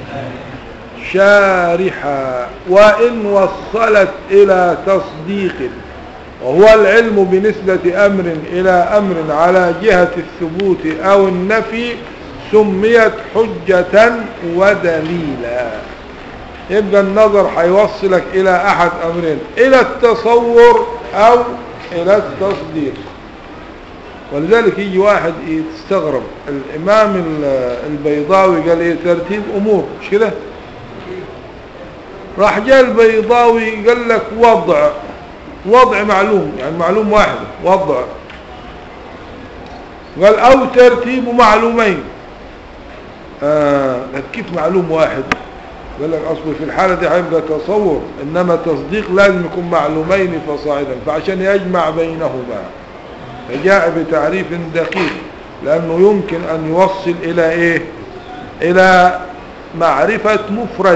شارحا وإن وصلت إلى تصديق وهو العلم بنسبة أمر إلى أمر على جهة الثبوت أو النفي سميت حجة ودليلا يبقى النظر هيوصلك إلى أحد أمرين إلى التصور أو إلى التصديق ولذلك يجي واحد يستغرب الإمام ال- البيضاوي قال إيه ترتيب أمور مش كده راح جاء البيضاوي قال لك وضع وضع معلوم يعني معلوم واحد وضع قال أو ترتيب معلومين آه كيف معلوم واحد قال لك أصل في الحالة دي هيبقى تصور إنما تصديق لازم يكون معلومين فصاعدا فعشان يجمع بينهما فجاء بتعريف دقيق لأنه يمكن أن يوصل إلى إيه إلى معرفة مفرد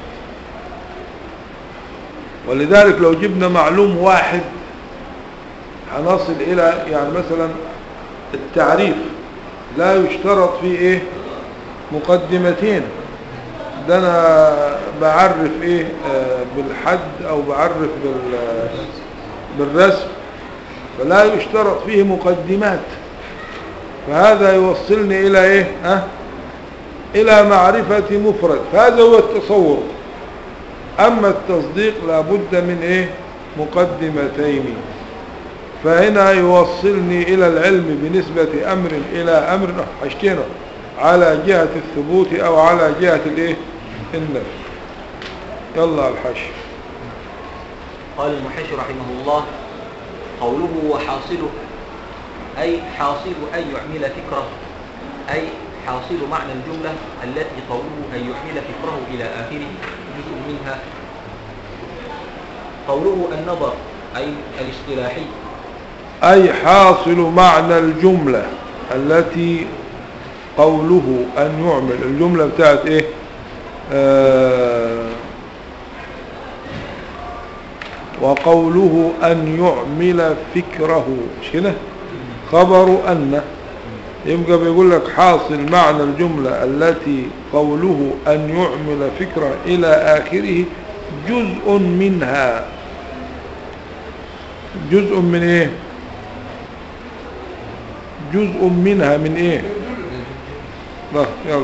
ولذلك لو جبنا معلوم واحد هنصل إلى يعني مثلا التعريف لا يشترط فيه إيه مقدمتين ده أنا بعرف إيه آه بالحد أو بعرف بال بالرسم فلا يشترط فيه مقدمات فهذا يوصلني إلى إيه ها إلى معرفة مفرد فهذا هو التصور أما التصديق لابد من إيه مقدمتين فهنا يوصلني إلى العلم بنسبة أمر إلى أمر حشتينه على جهة الثبوت أو على جهة الإيه النفي يلا الحش قال المحش رحمه الله قوله وحاصله أي حاصل أن يعمل فكره أي حاصل معنى الجملة التي قوله أن يحمل فكره إلى آخره جزء منها قوله النظر أي الاصطلاحي أي حاصل معنى الجملة التي قوله أن يعمل الجملة بتاعت إيه آه وقوله أن يعمل فكره مش كده خبر أن يبقى بيقول لك حاصل معنى الجملة التي قوله أن يعمل فكرة إلى آخره جزء منها جزء من إيه جزء منها من إيه لا يلا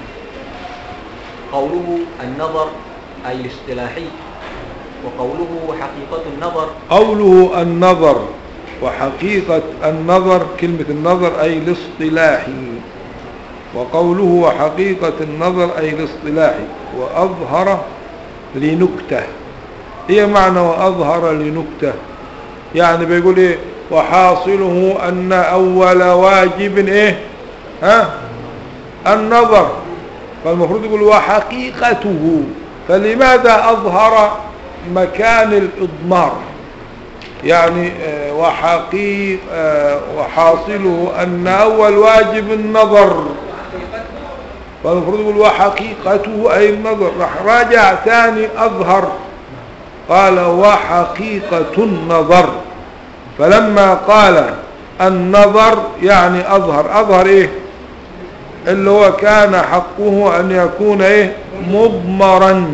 قوله النظر أي الاصطلاحي وقوله حقيقة النظر قوله النظر وحقيقة النظر كلمة النظر أي الاصطلاحي وقوله وحقيقة النظر أي الاصطلاحي وأظهر لنكتة هي معنى وأظهر لنكتة يعني بيقول إيه وحاصله أن أول واجب إيه ها النظر فالمفروض يقول وحقيقته فلماذا أظهر مكان الإضمار يعني آه، وحقيق آه، وحاصله أن أول واجب النظر فالمفروض يقول وحقيقته أي النظر راح راجع ثاني أظهر قال وحقيقة النظر فلما قال النظر يعني أظهر أظهر إيه اللي هو كان حقه أن يكون إيه مضمرا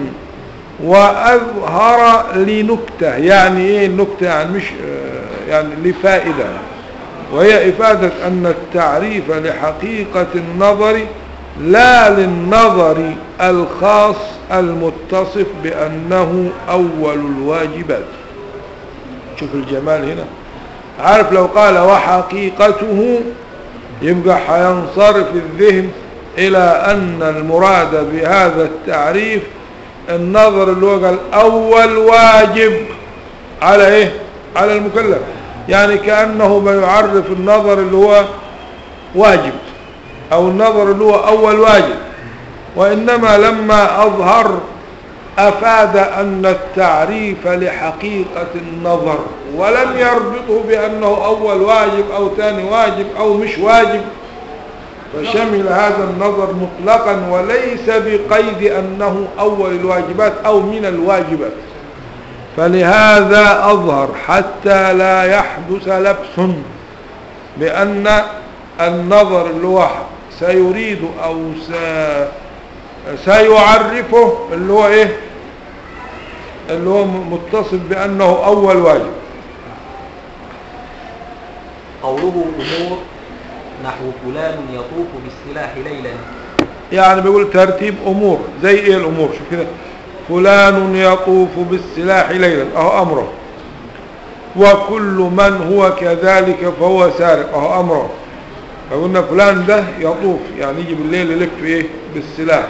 وأظهر لنكتة يعني إيه النكتة يعني مش آه، يعني لفائدة وهي إفادة أن التعريف لحقيقة النظر لا للنظر الخاص المتصف بأنه أول الواجبات شوف الجمال هنا عارف لو قال وحقيقته يبقى حينصرف الذهن إلى أن المراد بهذا التعريف النظر اللي هو قال أول واجب على إيه على المكلف يعني كأنه بيعرف النظر اللي هو واجب أو النظر اللي هو أول واجب وإنما لما أظهر أفاد أن التعريف لحقيقة النظر ولم يربطه بأنه أول واجب أو ثاني واجب أو مش واجب فشمل هذا النظر مطلقا وليس بقيد أنه أول الواجبات أو من الواجبات فلهذا أظهر حتى لا يحدث لبس بأن النظر اللي هو سيريد أو س- سيعرفه اللي هو إيه اللي هو متصف بأنه أول واجب قوله أمور نحو فلان يطوف بالسلاح ليلا يعني بيقول ترتيب أمور زي إيه الأمور شوف كده فلان يطوف بالسلاح ليلا أهو أمره وكل من هو كذلك فهو سارق أهو أمره فقلنا فلان ده يطوف يعني يجي بالليل يلف إيه بالسلاح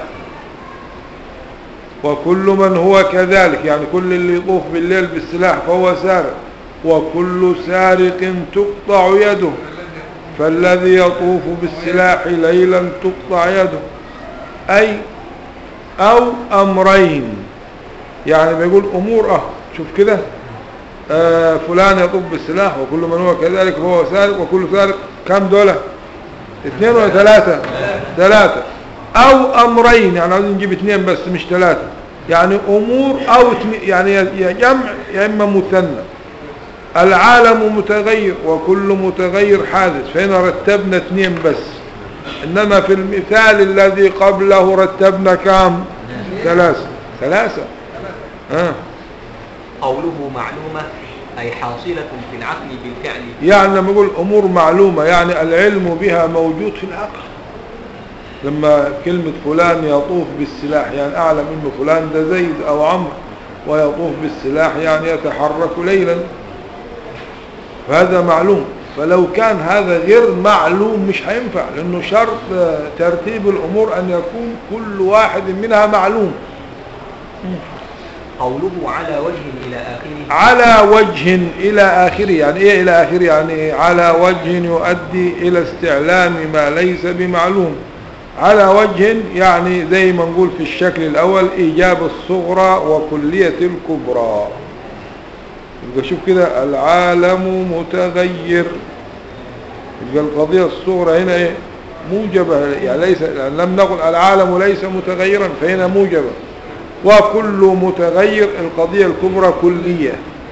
وكل من هو كذلك يعني كل اللي يطوف بالليل بالسلاح فهو سارق وكل سارق تقطع يده فالذي يطوف بالسلاح ليلا تقطع يده أي أو أمرين يعني بيقول أمور أه شوف كده آه فلان يطوف بالسلاح وكل من هو كذلك فهو سارق وكل سارق كم دولة اثنين ولا ثلاثة ثلاثة أو أمرين يعني عايزين نجيب اثنين بس مش ثلاثة يعني أمور أو اتنين- يعني يا يا جمع يا إما مثنى العالم متغير وكل متغير حادث فهنا رتبنا اثنين بس إنما في المثال الذي قبله رتبنا كام ثلاثة ثلاثة آه. قوله معلومة أي حاصلة في العقل بالفعل يعني لما يقول أمور معلومة يعني العلم بها موجود في العقل لما كلمة فلان يطوف بالسلاح يعني أعلم أنه فلان ده زيد أو عمرو ويطوف بالسلاح يعني يتحرك ليلا فهذا معلوم فلو كان هذا غير معلوم مش هينفع لأنه شرط آه، ترتيب الأمور أن يكون كل واحد منها معلوم قوله على وجه إلى آخره على وجه إلى آخره يعني إيه إلى آخره يعني على وجه يؤدي إلى استعلام ما ليس بمعلوم على وجه يعني زي ما نقول في الشكل الأول إيجاب الصغرى وكلية الكبرى يبقى شوف كده العالم متغير يبقى القضية الصغرى هنا إيه موجبة يعني ليس يعني لم نقل العالم ليس متغيرا فهنا موجبة وكل متغير القضية الكبرى كلية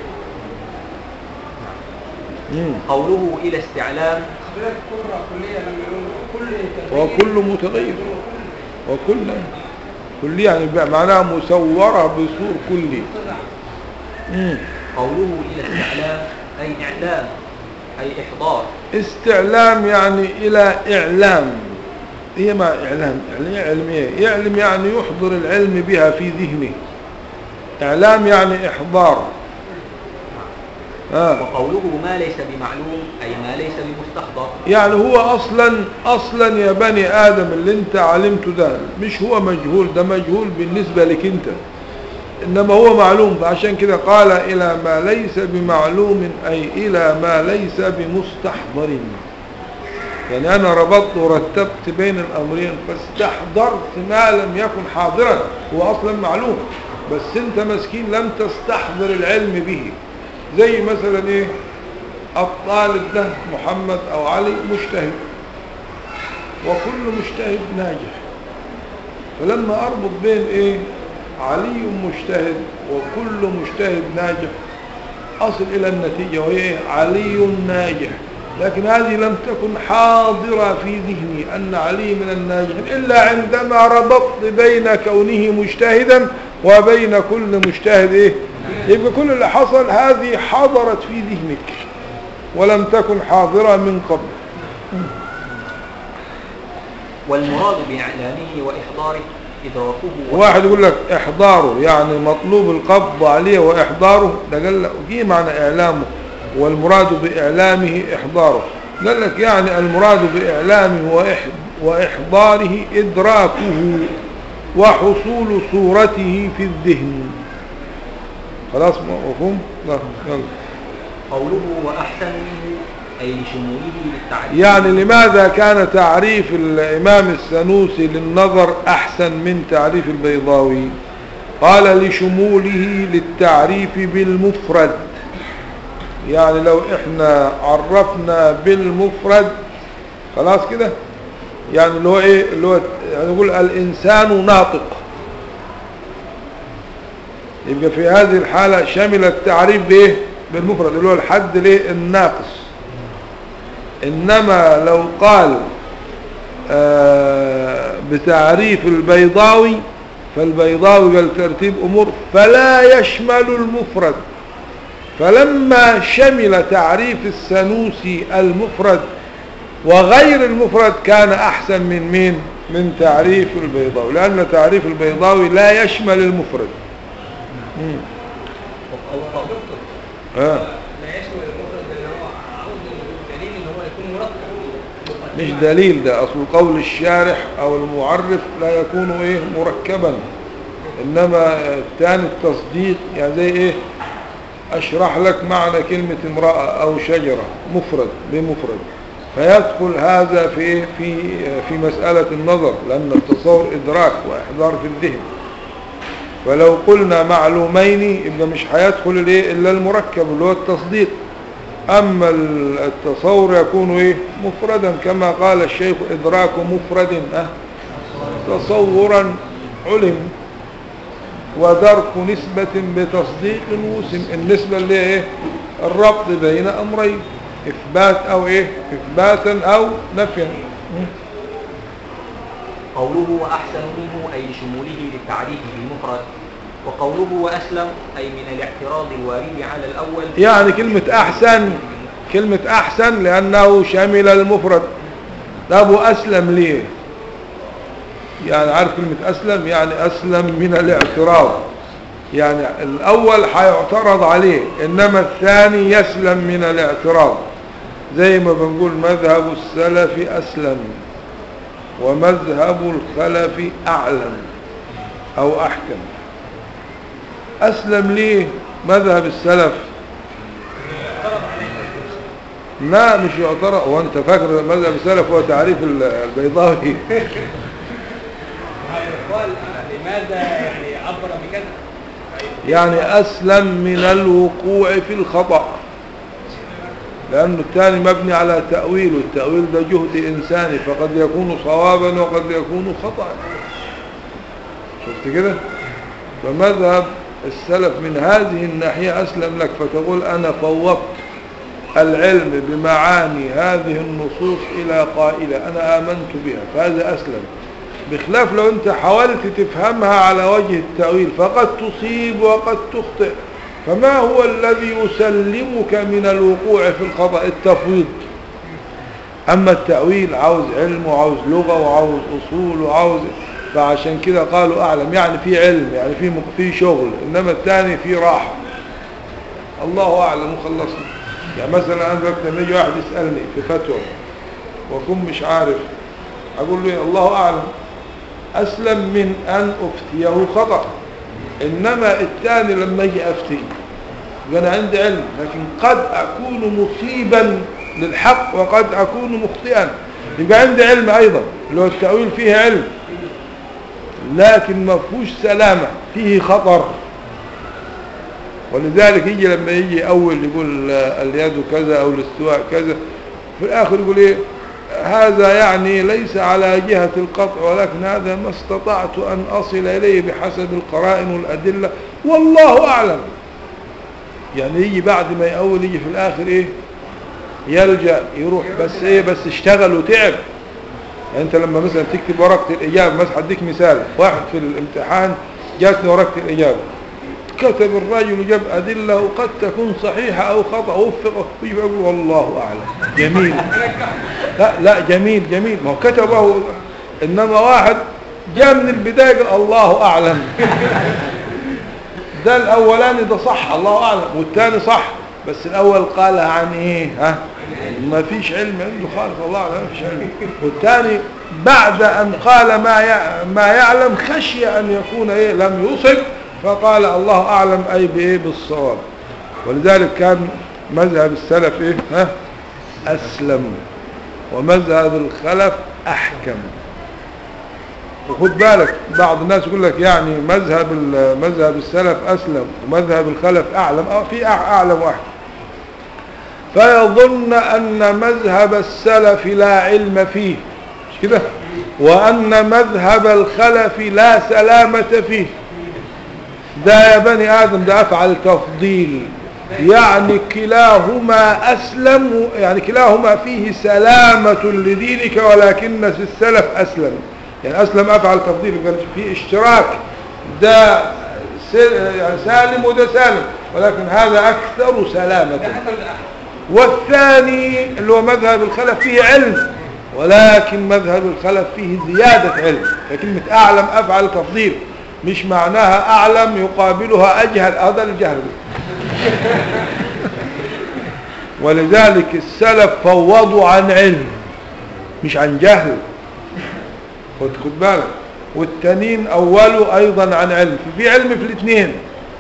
مم. قوله إلى استعلام حضرتك كبرى كلية لما يقولوا كل تغيير وكل متغير وكل كلية يعني بقى معناها مسورة بصور كلي مم. قوله إلى استعلام أي إعلام أي إحضار استعلام يعني إلى إعلام هي ما إعلام يعني إيه علم إيه يعلم يعني يحضر العلم بها في ذهنه إعلام يعني إحضار آه. وقوله ما ليس بمعلوم أي ما ليس بمستحضر يعني هو اصلا اصلا يا بني ادم اللي انت علمته ده مش هو مجهول ده مجهول بالنسبة لك انت انما هو معلوم فعشان كده قال الى ما ليس بمعلوم اي الى ما ليس بمستحضر يعني انا ربطت ورتبت بين الامرين فاستحضرت ما لم يكن حاضرا هو اصلا معلوم بس انت مسكين لم تستحضر العلم به زي مثلا ايه الطالب ده محمد او علي مجتهد وكل مجتهد ناجح فلما اربط بين ايه علي مجتهد وكل مجتهد ناجح اصل الى النتيجة وهي إيه؟ علي ناجح لكن هذه لم تكن حاضرة في ذهني أن علي من الناجحين إلا عندما ربطت بين كونه مجتهدا وبين كل مجتهد إيه؟ يبقى كل اللي حصل هذه حضرت في ذهنك ولم تكن حاضرة من قبل والمراد بإعلانه وإحضاره إدراكه واحد يقول لك احضاره يعني مطلوب القبض عليه واحضاره ده قال لك وفي معنى اعلامه والمراد باعلامه احضاره قال لك يعني المراد باعلامه وإح- واحضاره ادراكه وحصول صورته في الذهن خلاص مفهوم لا يلا قوله وأحسن منه أي لشموله للتعريف يعني لماذا كان تعريف الإمام السنوسي للنظر أحسن من تعريف البيضاوي قال لشموله للتعريف بالمفرد يعني لو احنا عرفنا بالمفرد خلاص كده يعني اللي هو ايه اللي هو يعني نقول الانسان ناطق يبقى في هذه الحالة شمل التعريف بايه بالمفرد اللي هو الحد ليه الناقص إنما لو قال آه، بتعريف البيضاوي فالبيضاوي قال ترتيب أمور فلا يشمل المفرد فلما شمل تعريف السنوسي المفرد وغير المفرد كان أحسن من مين من تعريف البيضاوي لأن تعريف البيضاوي لا يشمل المفرد مم. أو أو آه. لا يشمل المفرد ان هو عاوز دليل ان هو يكون مركب مش دليل ده أصل قول الشارح أو المعرف لا يكون إيه مركبا إنما الثاني التصديق يعني زي إيه أشرح لك معنى كلمة امرأة أو شجرة مفرد بمفرد فيدخل هذا في إيه؟ في في مسألة النظر لأن التصور إدراك وإحضار في الذهن فلو قلنا معلومين يبقى مش هيدخل الايه الا المركب اللي هو التصديق اما التصور يكون ايه مفردا كما قال الشيخ ادراك مفرد اه تصورا علم ودرك نسبة بتصديق وسم النسبة اللي هي ايه الربط بين امرين اثبات او ايه اثباتا او نفيا م. قوله وأحسن منه أي لشموله للتعريف بالمفرد وقوله وأسلم أي من الاعتراض الوارد على الأول يعني كلمة أحسن كلمة أحسن لأنه شمل المفرد طب وأسلم ليه يعني عارف كلمة أسلم يعني أسلم من الاعتراض يعني الأول هيعترض عليه إنما الثاني يسلم من الاعتراض زي ما بنقول مذهب السلف أسلم ومذهب الخلف أعلم أو أحكم أسلم ليه مذهب السلف لا مش يعترض وانت فاكر مذهب السلف هو تعريف البيضاوي قال لماذا يعني عبر بكذا يعني أسلم من الوقوع في الخطأ لأنه الثاني مبني على تأويل والتأويل ده جهد إنساني فقد يكون صوابا وقد يكون خطأ شفت كده فمذهب السلف من هذه الناحية أسلم لك فتقول أنا فوضت العلم بمعاني هذه النصوص إلى قائلة أنا آمنت بها فهذا أسلم بخلاف لو أنت حاولت تفهمها على وجه التأويل فقد تصيب وقد تخطئ فما هو الذي يسلمك من الوقوع في الخطأ التفويض أما التأويل عاوز علم وعاوز لغة وعاوز أصول وعاوز فعشان كده قالوا أعلم يعني في علم يعني في في شغل إنما الثاني في راحة الله أعلم وخلصنا يعني مثلا أنا دلوقتي لما يجي واحد يسألني في فتوى وأكون مش عارف أقول له الله أعلم أسلم من أن أفتيه خطأ إنما الثاني لما يجي أفتي أنا عندي علم لكن قد أكون مصيبا للحق وقد أكون مخطئا يبقى عندي علم أيضا لو التأويل فيه علم لكن ما فيهوش سلامة فيه خطر ولذلك يجي لما يجي أول يقول اليد كذا أو الاستواء كذا في الآخر يقول إيه هذا يعني ليس على جهة القطع ولكن هذا ما استطعت أن أصل إليه بحسب القرائن والأدلة والله أعلم يعني يجي بعد ما يأول يجي في الآخر إيه يلجأ يروح بس إيه بس اشتغل وتعب يعني أنت لما مثلا تكتب ورقة الإجابة مثلا هديك مثال واحد في الامتحان جاتني ورقة الإجابة كتب الرجل وجاب أدلة وقد تكون صحيحة أو خطأ وفق يقول والله أعلم جميل لا لا جميل جميل ما هو كتبه إنما واحد جاء من البداية قال الله أعلم ده الأولاني ده صح الله أعلم والثاني صح بس الأول قالها عن إيه ها ما فيش علم عنده خالص الله أعلم ما فيش علم والثاني بعد أن قال ما يع- ما يعلم خشي أن يكون إيه لم يصب فقال الله أعلم أي بإيه بالصواب ولذلك كان مذهب السلف إيه ها أسلم ومذهب الخلف أحكم وخد بالك بعض الناس يقول لك يعني مذهب ال- مذهب السلف أسلم ومذهب الخلف أعلم أو في أع- أعلم واحد فيظن أن مذهب السلف لا علم فيه مش كده وأن مذهب الخلف لا سلامة فيه ده يا بني آدم ده أفعل تفضيل يعني كلاهما أسلم يعني كلاهما فيه سلامة لدينك ولكن في السلف أسلم يعني أسلم أفعل تفضيل قال في اشتراك ده س- يعني سالم وده سالم ولكن هذا أكثر سلامة والثاني اللي هو مذهب الخلف فيه علم ولكن مذهب الخلف فيه زيادة علم فكلمة أعلم أفعل تفضيل مش معناها أعلم يقابلها أجهل هذا الجهل ولذلك السلف فوضوا عن علم مش عن جهل خد خد بالك والتانيين أولوا أيضا عن علم في علم في الاثنين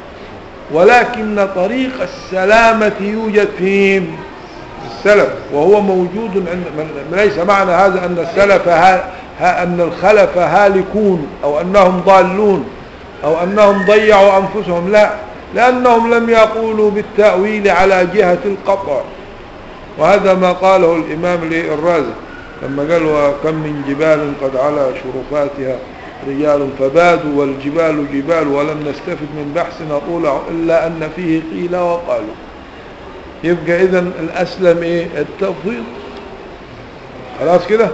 ولكن طريق السلامة يوجد في السلف وهو موجود عند من ليس معنى هذا أن السلف ها ها أن الخلف هالكون أو أنهم ضالون أو أنهم ضيعوا أنفسهم لا لأنهم لم يقولوا بالتأويل على جهة القطع وهذا ما قاله الإمام الرازي لما قال وكم من جبال قد على شرفاتها رجال فبادوا والجبال جبال ولم نستفد من بحثنا طول إلا أن فيه قيل وقالوا يبقى إذا الأسلم إيه التفويض خلاص كده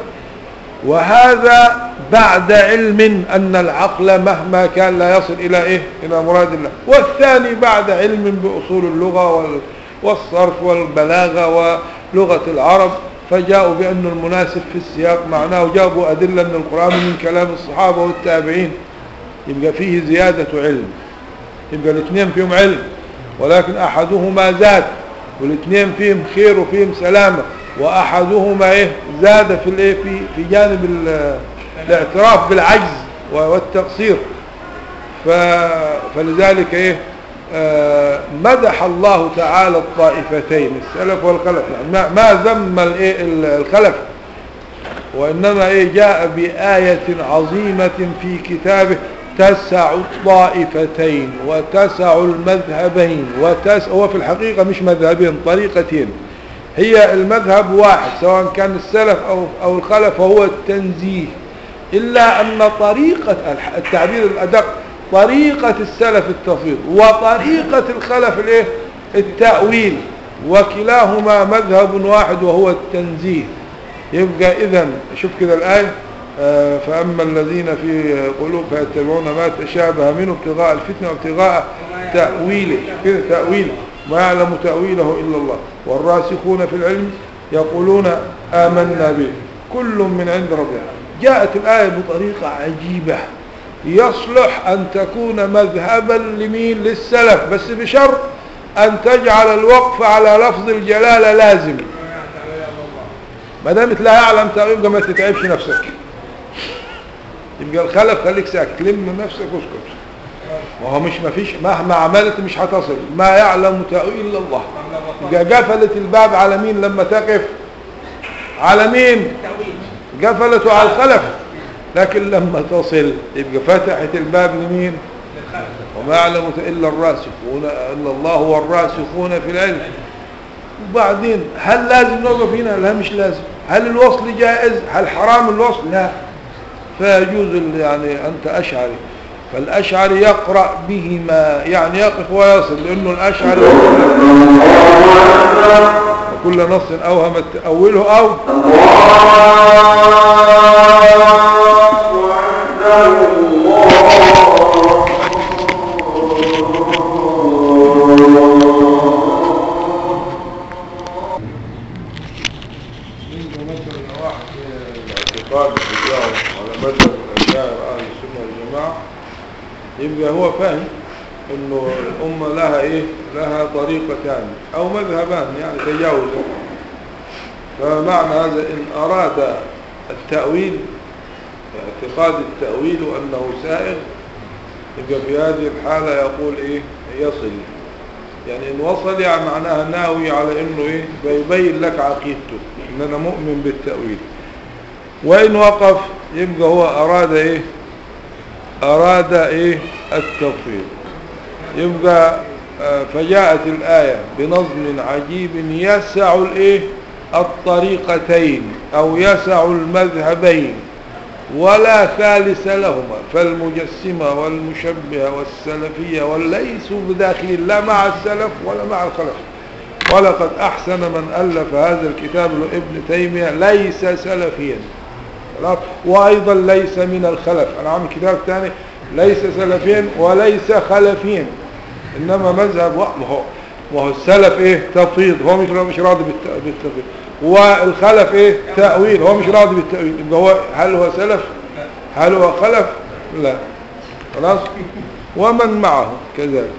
وهذا بعد علم أن العقل مهما كان لا يصل إلى إيه إلى مراد الله والثاني بعد علم بأصول اللغة وال- والصرف والبلاغة ولغة العرب فجاءوا بأن المناسب في السياق معناه جابوا أدلة من القرآن من كلام الصحابة والتابعين يبقى فيه زيادة علم يبقى الاثنين فيهم علم ولكن أحدهما زاد والاثنين فيهم خير وفيهم سلامة وأحدهما إيه زاد في الإيه في في جانب ال- الاعتراف بالعجز والتقصير ف فلذلك إيه آه، مدح الله تعالى الطائفتين السلف والخلف يعني ما, ما ذم الإيه ال- الخلف وإنما إيه جاء بآية عظيمة في كتابه تسع الطائفتين وتسع المذهبين وتسع هو في الحقيقة مش مذهبين طريقتين هي المذهب واحد سواء كان السلف أو, أو الخلف هو التنزيه إلا أن طريقة الح- التعبير الأدق طريقة السلف التفويض وطريقة الخلف الايه التأويل وكلاهما مذهب واحد وهو التنزيه يبقى إذا شوف كده الآية آه، فأما الذين في قلوب فيتبعون ما تشابه منه ابتغاء الفتنة وابتغاء تأويله كده تأويله ما يعلم تأويله إلا الله والراسخون في العلم يقولون آمنا به كل من عند ربنا جاءت الآية بطريقة عجيبة يصلح أن تكون مذهبا لمين للسلف بس بشرط أن تجعل الوقف على لفظ الجلالة لازم ما دامت لا يعلم تأويل يبقى ما تتعبش نفسك يبقى الخلف خليك ساكت لم نفسك واسكت وهو مش ما فيش مهما عملت مش هتصل ما يعلم تأويل إلا الله يبقى قفلت الباب على مين لما تقف على مين قفلته على الخلف لكن لما تصل يبقى فتحت الباب لمين وما يعلم إلا الراسخون إلا الله والراسخون في العلم وبعدين هل لازم نوقف هنا لا مش لازم هل الوصل جائز هل حرام الوصل لا فيجوز ال- يعني أنت أشعري فالأشعري يقرأ بهما يعني يقف ويصل لأنه الأشعري وكل نص أوهم تأوله أو يبقى مثلا واحد الاعتقاد بتاعه على مذهب الأشاعر أهل السنة والجماعة يبقى هو فاهم إنه الأمة لها إيه؟ لها طريقتان أو مذهبان يعني تجاوزا فمعنى هذا إن أراد التأويل اعتقاد التأويل أنه سائغ يبقى في هذه الحالة يقول إيه؟ يصل يعني إن وصل يعني معناها ناوي على إنه إيه؟ بيبين لك عقيدته إن أنا مؤمن بالتأويل وإن وقف يبقى هو أراد إيه أراد إيه التفويض يبقى آه، فجاءت الآية بنظم عجيب يسع الإيه الطريقتين أو يسع المذهبين ولا ثالث لهما فالمجسمة والمشبهة والسلفية وليسوا بداخلين لا مع السلف ولا مع الخلف ولقد أحسن من ألف هذا الكتاب ابن تيمية ليس سلفيا خلاص وأيضا ليس من الخلف أنا عامل كتاب ثاني ليس سلفيا وليس خلفيا إنما مذهب ما هو ما هو السلف إيه تفيض هو مش مش راضي بالت- بالتفيض والخلف إيه تأويل هو مش راضي بالتأويل يبقى هو هل هو سلف هل هو خلف لا خلاص ومن معه كذلك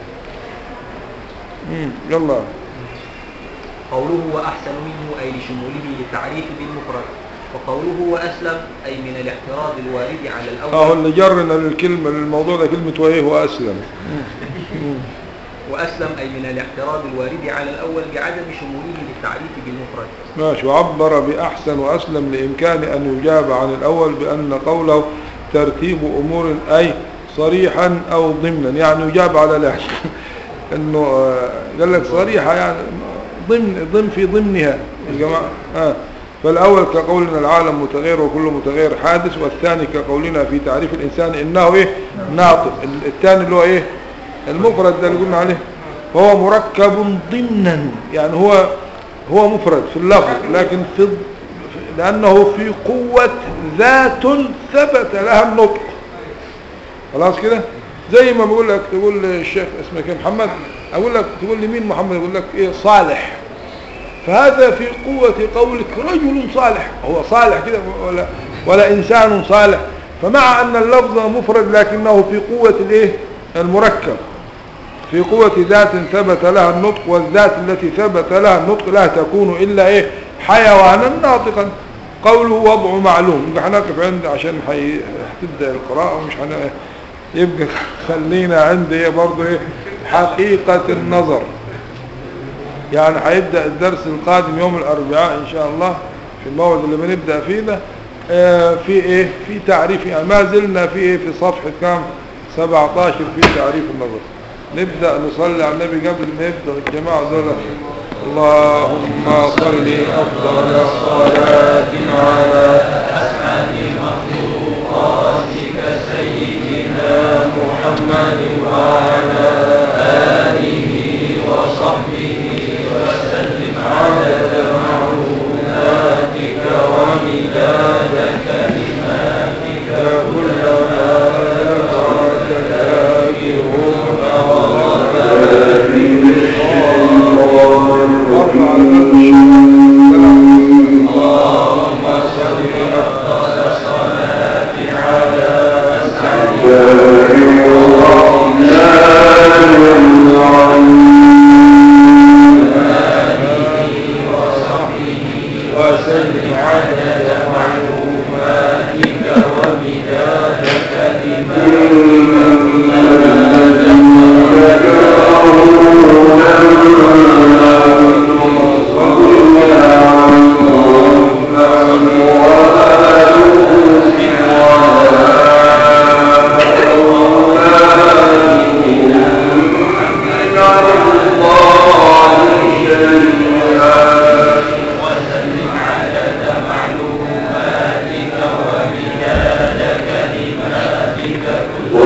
مم. يلا قوله وأحسن منه أي لشموله للتعريف بالمفرد وقوله وأسلم أي من الاعتراض الوارد على اهو الأول اللي جرنا للكلمة للموضوع ده كلمة وايه واسلم مم. وأسلم أي من الاعتراض الوارد على الأول بعدم شموله للتعريف بالمفرد ماشي وعبر بأحسن وأسلم لإمكان أن يجاب عن الأول بأن قوله ترتيب أمور أي صريحا أو ضمنا يعني يجاب على لا أنه آه، قال لك صريحة يعني ضمن ضمن في ضمنها الجماعة آه فالأول كقولنا العالم متغير وكل متغير حادث والثاني كقولنا في تعريف الإنسان إنه إيه ناطق الثاني اللي هو إيه المفرد ده اللي قلنا عليه هو مركب ضمنا يعني هو هو مفرد في اللفظ لكن في لأنه في قوة ذات ثبت لها النطق خلاص كده زي ما بقول لك تقول للشيخ اسمك ايه محمد اقول لك تقول لي مين محمد يقول لك ايه صالح فهذا في قوة قولك رجل صالح هو صالح كده ولا ولا انسان صالح فمع ان اللفظ مفرد لكنه في قوة الايه المركب في قوة ذات ثبت لها النطق والذات التي ثبت لها النطق لا تكون إلا إيه حيوانا ناطقا قوله وضع معلوم يبقى هنقف عند عشان حي... هتبدأ القراءة ومش هن... يبقى خلينا عند ايه برضه ايه حقيقة النظر يعني هيبدأ الدرس القادم يوم الأربعاء إن شاء الله في الموعد اللي بنبدأ فيه ده آه، في ايه في تعريف يعني ما زلنا في ايه في صفحة كام 17 في تعريف النظر نبدأ نصلي على النبي قبل ما يبدأ الجماعة دول اللهم صل أفضل الصلاة على محمد وعلى آله وصحبه وسلم عدد معلوماتك ومداد كلماتك كلما ذكرك ذاكرون اللهم صل أفضل الصلاة على وسلم عدد معلوماتك ومداد وَمِنْ